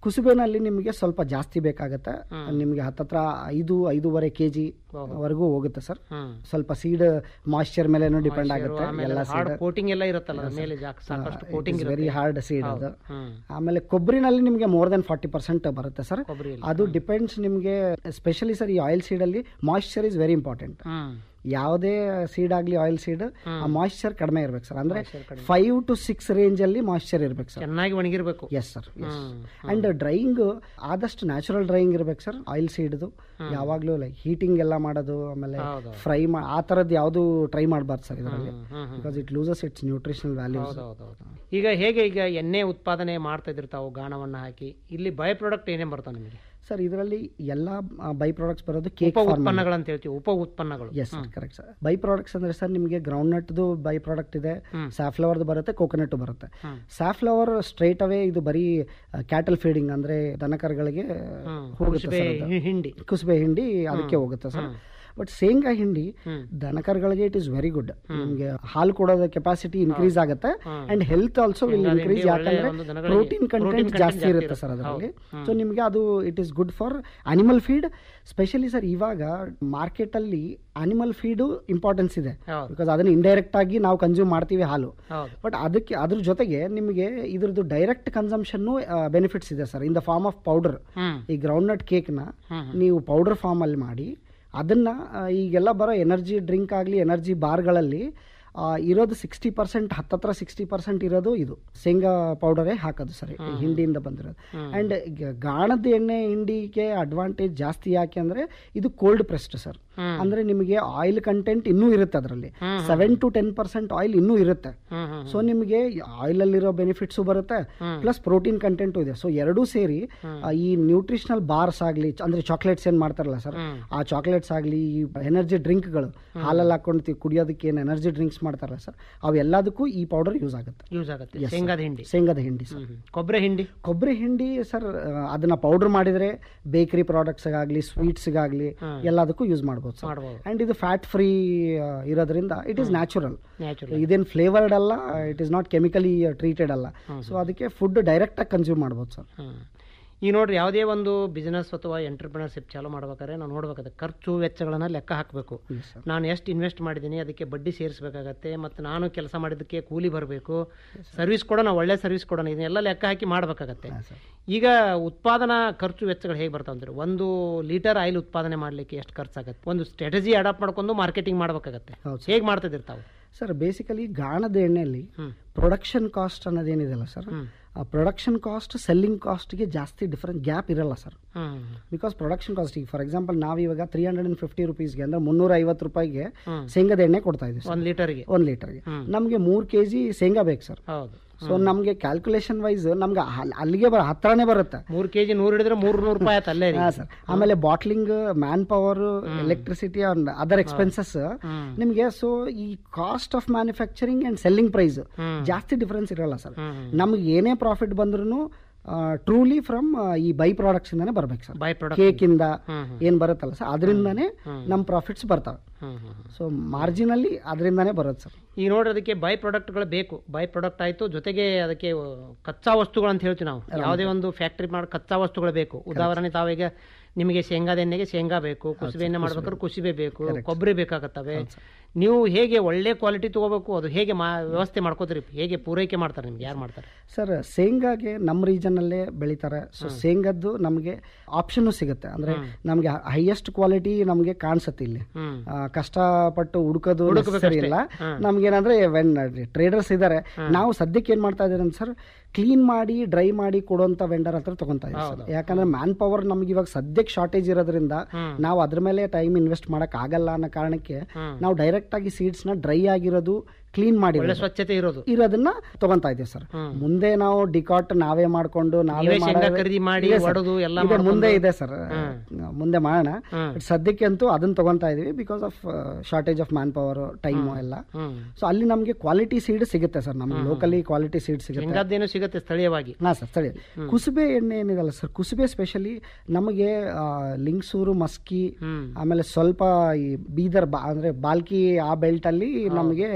ಕುಸುಬೆನಲ್ಲಿ ನಿಮಗೆ ಸ್ವಲ್ಪ ಜಾಸ್ತಿ ಬೇಕಾಗತ್ತೆ ನಿಮಗೆ ಹತ್ತತ್ರ ಐದು ಐದೂವರೆ ಕೆ ಜಿ ವರೆಗೂ ಹೋಗುತ್ತೆ ಸರ್ ಸ್ವಲ್ಪ ಸೀಡ್ ಮಾಯಿಶ್ಚರ್ ಮೇಲೆನೂ ಡಿಪೆಂಡ್ ಆಗುತ್ತೆ ಎಲ್ಲ ಹಾರ್ಡ್ ಸೀಡ್ ಕೋಟಿಂಗ್ ಎಲ್ಲ ಇರುತ್ತಲ್ಲ ಅದ್ರ ಮೇಲೆ ಜಾಕ್- ಸಾಕಷ್ಟು ಕೋಟಿಂಗ್ ವೆರಿ ಹಾರ್ಡ್ ಸೀಡ್ ಅದು ಹ್ಮ್. ಆಮೇಲೆ ಕೊಬ್ಬರಿನಲ್ಲಿ ನಿಮಗೆ ಮೋರ್ ದೆನ್ ಫಾರ್ಟಿ ಪರ್ಸೆಂಟ್ ಬರುತ್ತೆ ಸರ್ ಕೊಬ್ಬರಿಯಲ್ಲಿ. ಅದು ಡಿಪೆಂಡ್ಸ್ ನಿಮಗೆ ಸ್ಪೆಷಲಿ ಸರ್ ಈ ಆಯಿಲ್ ಸೀಡ್ ಅಲ್ಲಿ moisture is very important hmm ಯಾವುದೇ ಸೀಡ್ ಆಗಲಿ ಆಯಿಲ್ ಸೀಡ್ ಆ ಮಾಯಿಶ್ಚರ್ ಕಡಿಮೆ ಇರ್ಬೇಕು ಸರ್ ಅಂದ್ರೆ ಫೈವ್ ಟು ಸಿಕ್ಸ್ ರೇಂಜ್ ಅಲ್ಲಿ ಮಾಯಿಶ್ಚರ್ ಇರ್ಬೇಕು ಸರ್ ಚೆನ್ನಾಗಿ ಒಣಗಿರ್ಬೇಕು ಎಸ್ ಸರ್ ಅಂಡ್ ಡ್ರೈಯಿಂಗ್ ಆದಷ್ಟು ನ್ಯಾಚುರಲ್ ಡ್ರೈಯಿಂಗ್ ಇರ್ಬೇಕು ಸರ್ ಆಯಿಲ್ ಸೀಡ್ದು ಯಾವಾಗಲೂ ಲೈಕ್ ಹೀಟಿಂಗ್ ಎಲ್ಲ ಮಾಡೋದು ಆಮೇಲೆ ಫ್ರೈ ಮಾ ಆ ಥರದ್ದು ಯಾವುದು ಟ್ರೈ ಮಾಡಬಾರ್ದು ಸರ್ ಇದರಲ್ಲಿ because it loses its nutritional values ಹೌದೌದು ಈಗ ಹೇಗೆ ಈಗ ಎಣ್ಣೆ ಉತ್ಪಾದನೆ ಮಾಡ್ತಾ ಇದ್ರಿ ತಾವು ಗಾಣವನ್ನ ಹಾಕಿ ಇಲ್ಲಿ ಬೈ ಪ್ರಾಡಕ್ಟ್ ಏನೇನ್ ಬರ್ತಾವ ನಿಮಗೆ ಸರ್ ಇದರಲ್ಲಿ ಎಲ್ಲ ಬೈ ಪ್ರಾಡಕ್ಟ್ಸ್ ಬರೋದು ಕೇಕ್ ಉಪ ಉತ್ಪನ್ನಗಳು ಅಂತ ಹೇಳ್ತೀವಿ ಉಪ ಉತ್ಪನ್ನಗಳು yes sir correct sir by products ಅಂದ್ರೆ ಸರ್ ನಿಮಗೆ ಗ್ರೌಂಡ್ ನಟ್ದು ಬೈ ಪ್ರಾಡಕ್ಟ್ ಇದೆ ಸ್ಯಾಫ್ಲವರ್ದು ಬರುತ್ತೆ ಕೋಕೋನಟ್ ಬರುತ್ತೆ ಸ್ಯಾಫ್ಲವರ್ ಸ್ಟ್ರೈಟ್ ಅವೇ ಇದು ಬರೀ ಕ್ಯಾಟಲ್ ಫೀಡಿಂಗ್ ಅಂದ್ರೆ ದನಕರುಗಳಿಗೆ ಹೋಗುತ್ತೆ ಕುಸುಬೆ ಸರ್ ಅದು. ಹಿ- ಹಿಂಡಿ ಕುಸುಬೆ ಹಿಂಡಿ ಅದಕ್ಕೆ ಹೋಗುತ್ತೆ ಸರ್ ಬಟ್ ಶೇಂಗಾ ಹಿಂಡಿ ದನಕರುಗಳಿಗೆ ಇಟ್ ಇಸ್ ವೆರಿ ಗುಡ್ ನಿಮಗೆ ಹಾಲು ಕೊಡೋದ ಕೆಪಾಸಿಟಿ ಇನ್ಕ್ರೀಸ್ ಆಗುತ್ತೆ and health also will increase ಯಾಕಂದ್ರೆ ಒಂದು ದನಗಳಿಗೆ ಪ್ರೋಟೀನ್ ಕಂಟೆಂಟ್ ಜಾಸ್ತಿ ಇರುತ್ತೆ ಸರ್ ಅದರಲ್ಲಿ ಸೊ ನಿಮಗೆ ಅದು it is good for animal feed specially sir ಇವಾಗ ಮಾರ್ಕೆಟ್ ಅಲ್ಲಿ ಅನಿಮಲ್ ಫೀಡು ಇಂಪಾರ್ಟೆನ್ಸ್ ಇದೆ ಹೌದು. ಬಿಕಾಸ್ ಅದನ್ನ ಇಂಡೈರೆಕ್ಟ್ ಆಗಿ ನಾವು ಕನ್ಸ್ಯೂಮ್ ಮಾಡ್ತೀವಿ ಹಾಲು ಹೌದು ಬಟ್ ಅದಕ್ಕೆ ಅದ್ರ ಜೊತೆಗೆ ನಿಮಗೆ ಇದ್ರದ್ದು ಡೈರೆಕ್ಟ್ ಕನ್ಸಂಪ್ಷನ್ ಬೆನಿಫಿಟ್ಸ್ ಇದೆ sir in the form of powder hmm ಈ ಗ್ರೌಂಡ್ ನಟ್ ಕೇಕ್ನ ನೀವು ಪೌಡರ್ ಫಾರ್ಮ್ ಅಲ್ಲಿ ಮಾಡಿ ಅದನ್ನ ಆ, ಈಗೆಲ್ಲ ಬರೋ ಎನರ್ಜಿ ಡ್ರಿಂಕ್ ಆಗಲಿ ಎನರ್ಜಿ ಬಾರ್ಗಳಲ್ಲಿ ಆ, ಇರೋದು ಸಿಕ್ಸ್ಟಿ ಪರ್ಸೆಂಟ್ ಹತ್ತತ್ರ ಸಿಕ್ಸ್ಟಿ ಪರ್ಸೆಂಟ್ ಇರೋದು ಇದು ಶೇಂಗಾ ಪೌಡರೇ ಹಾಕೋದು ಸರ್ ಈ ಹಿಂಡಿಯಿಂದ ಬಂದಿರೋದು ಅಂಡ್ ಗಾಣದ ಎಣ್ಣೆ ಹಿಂಡಿಗೆ ಅಡ್ವಾಂಟೇಜ್ ಜಾಸ್ತಿ ಯಾಕೆ ಅಂದ್ರೆ ಇದು ಕೋಲ್ಡ್ ಪ್ರೆಸ್ಡ್ ಸರ್ ಅಂದ್ರೆ ನಿಮಗೆ ಆಯಿಲ್ ಕಂಟೆಂಟ್ ಇನ್ನೂ ಇರುತ್ತೆ ಅದರಲ್ಲಿ seven to ten percent oil ಇನ್ನೂ ಇರುತ್ತೆ ಹ್ಮ್ ಹ್ಮ್ ಸೊ ನಿಮಗೆ ಆಯಿಲ್ ಅಲ್ಲಿರೋ ಬೆನಿಫಿಟ್ಸ್ ಬರುತ್ತೆ ಪ್ಲಸ್ ಪ್ರೋಟೀನ್ ಕಂಟೆಂಟು ಇದೆ ಸೊ ಎರಡೂ ಸೇರಿ ಆ, ಈ ನ್ಯೂಟ್ರಿಷನಲ್ ಬಾರ್ಸ್ ಆಗಲಿ ಅಂದ್ರೆ ಚಾಕ್ಲೇಟ್ಸ್ ಏನ್ ಮಾಡ್ತಾರಲ್ಲ ಸರ್ ಆ ಚಾಕ್ಲೇಟ್ಸ್ ಆಗಲಿ ಈ ಎನರ್ಜಿ ಡ್ರಿಂಕ್ಗಳು ಹಾಲಲ್ಲಿ ಹಾಕೊಂಡು ತಿ- ಕುಡಿಯೋದಕ್ಕೆ ಏನು ಎನರ್ಜಿ ಡ್ರಿಂಕ್ಸ್ ಮಾಡ್ತಾರಲ್ಲ ಸರ್ ಅವೆಲ್ಲದಕ್ಕೂ ಈ ಪೌಡರ್ ಯೂಸ್ ಆಗುತ್ತೆ ಯೂಸ್ ಆಗುತ್ತೆ ಶೇಂಗಾದ ಹಿಂಡಿ ಶೇಂಗಾದ ಹಿಂಡಿ ಸರ್ ಹ್ಮ್. ಕೊಬ್ಬರಿ ಹಿಂಡಿ ಕೊಬ್ಬರಿ ಹಿಂಡಿ ಸರ್ ಅದನ್ನ ಪೌಡರ್ ಮಾಡಿದ್ರೆ ಬೇಕರಿ ಪ್ರಾಡಕ್ಟ್ಸ್ ಆಗಲಿ ಸ್ವೀಟ್ಸ್ಗಾಗಲಿ ಎಲ್ಲದಕ್ಕೂ ಯೂಸ್ ಮಾಡ್ಬೋದು ಸರ್ ಮಾಡ್ಬೋದು ಅಂಡ್ ಇದು ಫ್ಯಾಟ್ ಫ್ರೀ ಇರೋದ್ರಿಂದ ಇಟ್ ಈಸ್ ನ್ಯಾಚುರಲ್ ನ್ಯಾಚುರಲ್ ಇದೇನು ಫ್ಲೇವರ್ಡ್ ಅಲ್ಲ it is not chemically treated ಅಲ್ಲ ಸೊ ಅದಕ್ಕೆ ಫುಡ್ ಡೈರೆಕ್ಟ್ ಆಗಿ ಕನ್ಸ್ಯೂಮ್ ಮಾಡ್ಬೋದು ಸರ್ ಹ್ಮ್. ಈಗ ನೋಡ್ರಿ ಯಾವುದೇ ಒಂದು ಬಿಸ್ನೆಸ್ ಅಥವಾ ಎಂಟರ್ಪ್ರಿನರ್ಶಿಪ್ ಚಾಲೂ ಮಾಡ್ಬೇಕಾದ್ರೆ ನಾವು ನೋಡ್ಬೇಕಾದ್ರೆ ಖರ್ಚು ವೆಚ್ಚಗಳನ್ನ ಲೆಕ್ಕ ಹಾಕಬೇಕು ನಾನು ಎಷ್ಟು ಇನ್ವೆಸ್ಟ್ ಮಾಡಿದ್ದೀನಿ ಅದಕ್ಕೆ ಬಡ್ಡಿ ಸೇರಿಸಬೇಕಾಗತ್ತೆ ಮತ್ತು ನಾನು ಕೆಲಸ ಮಾಡಿದ್ದಕ್ಕೆ ಕೂಲಿ ಬರಬೇಕು ಸರ್ವಿಸ್ ಕೊಡೋಣ ಒಳ್ಳೆ ಸರ್ವಿಸ್ ಕೊಡೋಣ ಇದನ್ನೆಲ್ಲ ಲೆಕ್ಕ ಹಾಕಿ ಮಾಡಬೇಕಾಗತ್ತೆ ಈಗ ಉತ್ಪಾದನಾ ಖರ್ಚು ವೆಚ್ಚಗಳು ಹೇಗೆ ಬರ್ತಾವ ಅಂದ್ರೆ ಒಂದು ಲೀಟರ್ ಆಯಿಲ್ ಉತ್ಪಾದನೆ ಮಾಡಲಿಕ್ಕೆ ಎಷ್ಟು ಖರ್ಚಾಗತ್ತೆ ಒಂದು ಸ್ಟ್ರಾಟಜಿ ಅಡಾಪ್ಟ್ ಮಾಡ್ಕೊಂಡು ಮಾರ್ಕೆಟಿಂಗ್ ಮಾಡಬೇಕಾಗತ್ತೆ ಹೌದು ಹೇಗೆ ಮಾಡ್ತಿದ್ದೀರಿ ತಾವು ಸರ್ ಬೇಸಿಕಲಿ ಗಾಣದ ಎಣ್ಣೆಯಲ್ಲಿ ಪ್ರೊಡಕ್ಷನ್ ಕಾಸ್ಟ್ ಅನ್ನೋದೇನಿದೆಲ್ಲ ಸರ್ ಆ ಪ್ರೊಡಕ್ಷನ್ ಕಾಸ್ಟ್ ಸೆಲ್ಲಿಂಗ್ ಕಾಸ್ಟ್ಗೆ ಜಾಸ್ತಿ ಡಿಫರೆಂಟ್ ಗ್ಯಾಪ್ ಇರಲ್ಲ sir hmm because production cost ಈಗ ಫಾರ್ ಎಕ್ಸಾಂಪಲ್ ನಾವು ಇವಾಗ ತ್ರೀ ಹಂಡ್ರೆಡ್ ಅಂಡ್ ಫಿಫ್ಟಿ ರುಪೀಸ್ಗೆ ಅಂದ್ರೆ ಮುನ್ನೂರ ಐವತ್ತು ರೂಪಾಯಿಗೆ ಶೇಂಗಾದ ಎಣ್ಣೆ ಕೊಡ್ತಾ ಇದ್ದೀವಿ ಸರ್ ಒಂದು ಲೀಟರ್ಗೆ ಒಂದು ಲೀಟರ್ಗೆ ನಮಗೆ ಮೂರು ಕೆ ಜಿ ಶೇಂಗಾ ಬೇಕು ಸರ್ ಹೌದು ಸೊ ನಮಗೆ ಕ್ಯಾಲ್ಕುಲೇಷನ್ ವೈಸ್ ನಮ್ಗೆ ಅಲ್- ಅಲ್ಲಿಗೆ ಬರ ಹತ್ರನೇ ಬರುತ್ತೆ ಮೂರು ಕೆ ಜಿ ನೂರು ಹಿಡಿದ್ರೆ ಮೂರು ನೂರು ರೂಪಾಯಿ ಆಯ್ತು ಅಲ್ಲೇ ರೀ ಹಾ ಸರ್ ಆಮೇಲೆ bottling manpower electricity and other expenses ನಿಮಗೆ ಸೊ ಈ cost of manufacturing and selling price ಜಾಸ್ತಿ ಡಿಫರೆನ್ಸ್ ಇರಲ್ಲ ಸರ್ ನಮ್ಗೆ ಏನೇ ಪ್ರಾಫಿಟ್ ಬಂದ್ರೂ ಟ್ರೂಲಿ ಫ್ರಮ್ ಈ ಬೈ ಪ್ರಾಡಕ್ಟ್ಸ್ ಇಂದಾನೆ ಬರ್ಬೇಕು ಸರ್ ಬೈ ಪ್ರಾಡಕ್ಟ್ ಕೇಕ್ ಇಂದ ಏನ್ ಬರುತ್ತಲ್ಲ ಸರ್ ಅದರಿಂದಾನೇ ನಮ್ ಪ್ರಾಫಿಟ್ಸ್ ಬರ್ತವೆ ಹ್ಮ್ ಹ್ಮ್ ಸೊ ಮಾರ್ಜಿನಲ್ಲಿ ಅದರಿಂದಾನೇ ಬರುತ್ತೆ ಸರ್ ಈಗ ನೋಡ್ರಿ ಅದಕ್ಕೆ ಬೈ ಪ್ರಾಡಕ್ಟ್ಗಳು ಬೇಕು ಬೈ ಪ್ರಾಡಕ್ಟ್ ಆಯಿತು ಜೊತೆಗೆ ಅದಕ್ಕೆ ಆ, ಕಚ್ಚಾ ವಸ್ತುಗಳು ಅಂತ ಹೇಳ್ತೀವಿ ನಾವು ಯಾವುದೇ ಒಂದು ಫ್ಯಾಕ್ಟ್ರಿ ಮಾಡಿ ಕಚ್ಚಾ ವಸ್ತುಗಳು ಬೇಕು ಉದಾಹರಣೆ ತಾವೀಗ ನಿಮಗೆ ಶೇಂಗಾದ ಎಣ್ಣೆಗೆ ಶೇಂಗಾ ಬೇಕು ಕುಸುಬೆ ಎಣ್ಣೆ ಮಾಡ್ಬೇಕಾದ್ರೆ ಕುಸುಬೆ ಬೇಕು ಕೊಬ್ಬರಿ ಬೇಕಾಗತ್ತವೆ ನೀವು ಹೇಗೆ ಒಳ್ಳೆ ಕ್ವಾಲಿಟಿ ತಗೋಬೇಕು ಅದು ಹೇಗೆ ಮಾ ವ್ಯವಸ್ಥೆ ಮಾಡ್ಕೋತೀರಿ ಹೇಗೆ ಪೂರೈಕೆ ಮಾಡ್ತಾರೆ ನಿಮ್ಗೆ ಯಾರು ಮಾಡ್ತಾರೆ ಸರ್ ಶೇಂಗಾಗೆ ನಮ್ಮ ರೀಜನಲ್ಲೇ ಬೆಳಿತಾರೆ ಸೊ ಶೇಂಗದ್ದು ನಮಗೆ ಆಪ್ಷನ್ ಸಿಗುತ್ತೆ ಅಂದ್ರೆ ನಮಗೆ ಹೈಯೆಸ್ಟ್ ಕ್ವಾಲಿಟಿ ನಮಗೆ ಕಾಣಿಸುತ್ತೆ ಇಲ್ಲಿ ಹ್ಮ್ ಆ, ಕಷ್ಟಪಟ್ಟು ಹುಡುಕೋದು necessary ಇಲ್ಲ ನಮ್ಗೇನಂದ್ರೆ ವೆನ್ ಟ್ರೇಡರ್ಸ್ ಇದ್ದಾರೆ ನಾವು ಸದ್ಯಕ್ಕೆ ಏನ್ ಮಾಡ್ತಾ ಇದ್ದೀರಿ ಸರ್ ಕ್ಲೀನ್ ಮಾಡಿ ಡ್ರೈ ಮಾಡಿ ಕೊಡುವಂತ ವೆಂಡರ್ ಹತ್ರ ತಗೊಂತಾ ಇದ್ದೀವಿ ಸರ್ ಯಾಕಂದ್ರೆ ಮ್ಯಾನ್ ಪವರ್ ನಮ್ಗೆ ಇವಾಗ ಸದ್ಯಕ್ಕೆ ಶಾರ್ಟೇಜ್ ಇರೋದ್ರಿಂದ ನಾವು ಅದ್ರ ಮೇಲೆ ಟೈಮ್ ಇನ್ವೆಸ್ಟ್ ಮಾಡಕ್ ಆಗಲ್ಲ ಅನ್ನೋ ಕಾರಣಕ್ಕೆ ನಾವು ಡೈರೆಕ್ಟ್ ಆಗಿ ಸೀಡ್ಸ್ ನ ಡ್ರೈ ಆಗಿರೋದು ಕ್ಲೀನ್ ಮಾಡಿ ಒಳ್ಳೆ ಸ್ವಚ್ಛತೆ ಇರೋದು ಇರೋದನ್ನ ತಗೊಂತಾ ಇದೀವಿ ಸರ್ ಮುಂದೆ ನಾವು ಡಿಕಾಟ್ ನಾವೇ ಮಾಡ್ಕೊಂಡು ನಾವೇ ನೀವೇ ಶೇಂಗಾ ಮಾಡೋದು- ಖರೀದಿ ಮಾಡಿ, ಇದೆ sir. ಒಡೆದು ಎಲ್ಲ ಇದೆ, ಮಾಡ್ಕೊಂಡು- ಮುಂದೆ ಇದೆ ಸರ್ ಮುಂದೆ ಮಾಡೋಣ But ಸದ್ಯಕ್ಕೆ ಅಂತೂ ಅದನ್ನ ತಗೊಂತಾ ಇದೀವಿ because of shortage of manpower time ಎಲ್ಲ ಹ್ಮ್ ಸೊ ಅಲ್ಲಿ ನಮಗೆ ಕ್ವಾಲಿಟಿ ಸೀಡ್ ಸಿಗುತ್ತೆ ಸರ್ ನಮ್ಗೆ ಲೋಕಲಿ ಕ್ವಾಲಿಟಿ ಸೀಡ್ ಸಿಗುತ್ತೆ ಶೇಂಗಾದ್ದೇನು ಸಿಗುತ್ತೆ ಸ್ಥಳೀಯವಾಗಿ ಹಾ ಸರ್ ಸರಿ ಕುಸುಬೆ ಎಣ್ಣೆ ಏನಿದಲ್ಲ ಸರ್ ಕುಸುಬೆ ಸ್ಪೆಷಲಿ ನಮಗೆ ಆ, ಲಿಂಗ್ಸೂರು ಮಸ್ಕಿ ಹ್ಮ್ ಆಮೇಲೆ ಸ್ವಲ್ಪ ಈ ಬೀದರ್ ಬಾ ಅಂದ್ರೆ ಬಾಲ್ಕಿ ಆ ಬೆಲ್ಟ್ ಅಲ್ಲಿ ನಮಗೆ ಕುಸುಬೆ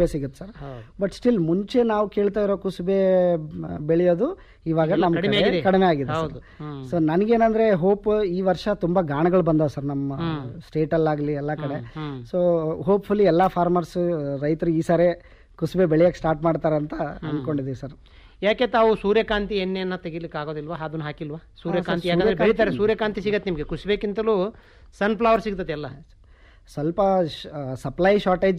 ಕುಸುಬೆ ಸಿಗುತ್ತೆ ಸರ್ ಹೌದು. ಬಟ್ ಸ್ಟಿಲ್ ಮುಂಚೆ ನಾವು ಕೇಳ್ತಾ ಇರೋ ಕುಸುಬೆ ಮ, ಬೆಳೆಯೋದು ಇವಾಗ ಎಲ್ಲ ನಮ್ಮ ಕಡಿಮೆ ಕಡೆ ಆಗಿದೆ. ಕಡಿಮೆ ಆಗಿದೆ ಹೌದು. ಹ್ಮ್. ಸೊ ನನಗೇನಂದ್ರೆ ಹೋಪ್ ಈ ವರ್ಷ ತುಂಬಾ ಗಾಣಗಳು ಬಂದಾವ ಸರ್ ನಮ್ಮ ಸ್ಟೇಟ್ ಅಲ್ಲಾಗ್ಲಿ ಎಲ್ಲ ಕಡೆ ಹ್ಮ್. ಸೊ ಹೋಪ್ಫುಲಿ ಎಲ್ಲಾ ಫಾರ್ಮರ್ಸ್ ರೈತರು ಈ ಸಾರಿ ಕುಸುಬೆ ಬೆಳೆಯಕ್ಕೆ ಸ್ಟಾರ್ಟ್ ಮಾಡ್ತಾರಂತ ಅನ್ಕೊಂಡಿದೀವಿ ಸರ್ ಯಾಕೆ ತಾವು ಸೂರ್ಯಕಾಂತಿ ಎಣ್ಣೆಯನ್ನ ತೆಗಿಲಿಕ್ಕೆ ಆಗೋದಿಲ್ವಾ ಅದನ್ನ ಹಾಕಿಲ್ವಾ ಸೂರ್ಯಕಾಂತಿ ಸರ್, ಯಾಕಂದ್ರೆ ಸೂರ್ಯಕಾಂತಿ- ಬೆಳಿತಾರೆ ಸೂರ್ಯಕಾಂತಿ ಸಿಗತ್ತೆ ನಿಮ್ಗೆ ಕುಸುಬೇಕಿಂತಲೂ ಸನ್ಫ್ಲವರ್ ಸಿಗ್ತದೆ ಎಲ್ಲ ಸ್ವಲ್ಪ ಸಪ್ಲೈ ಶಾರ್ಟೇಜ್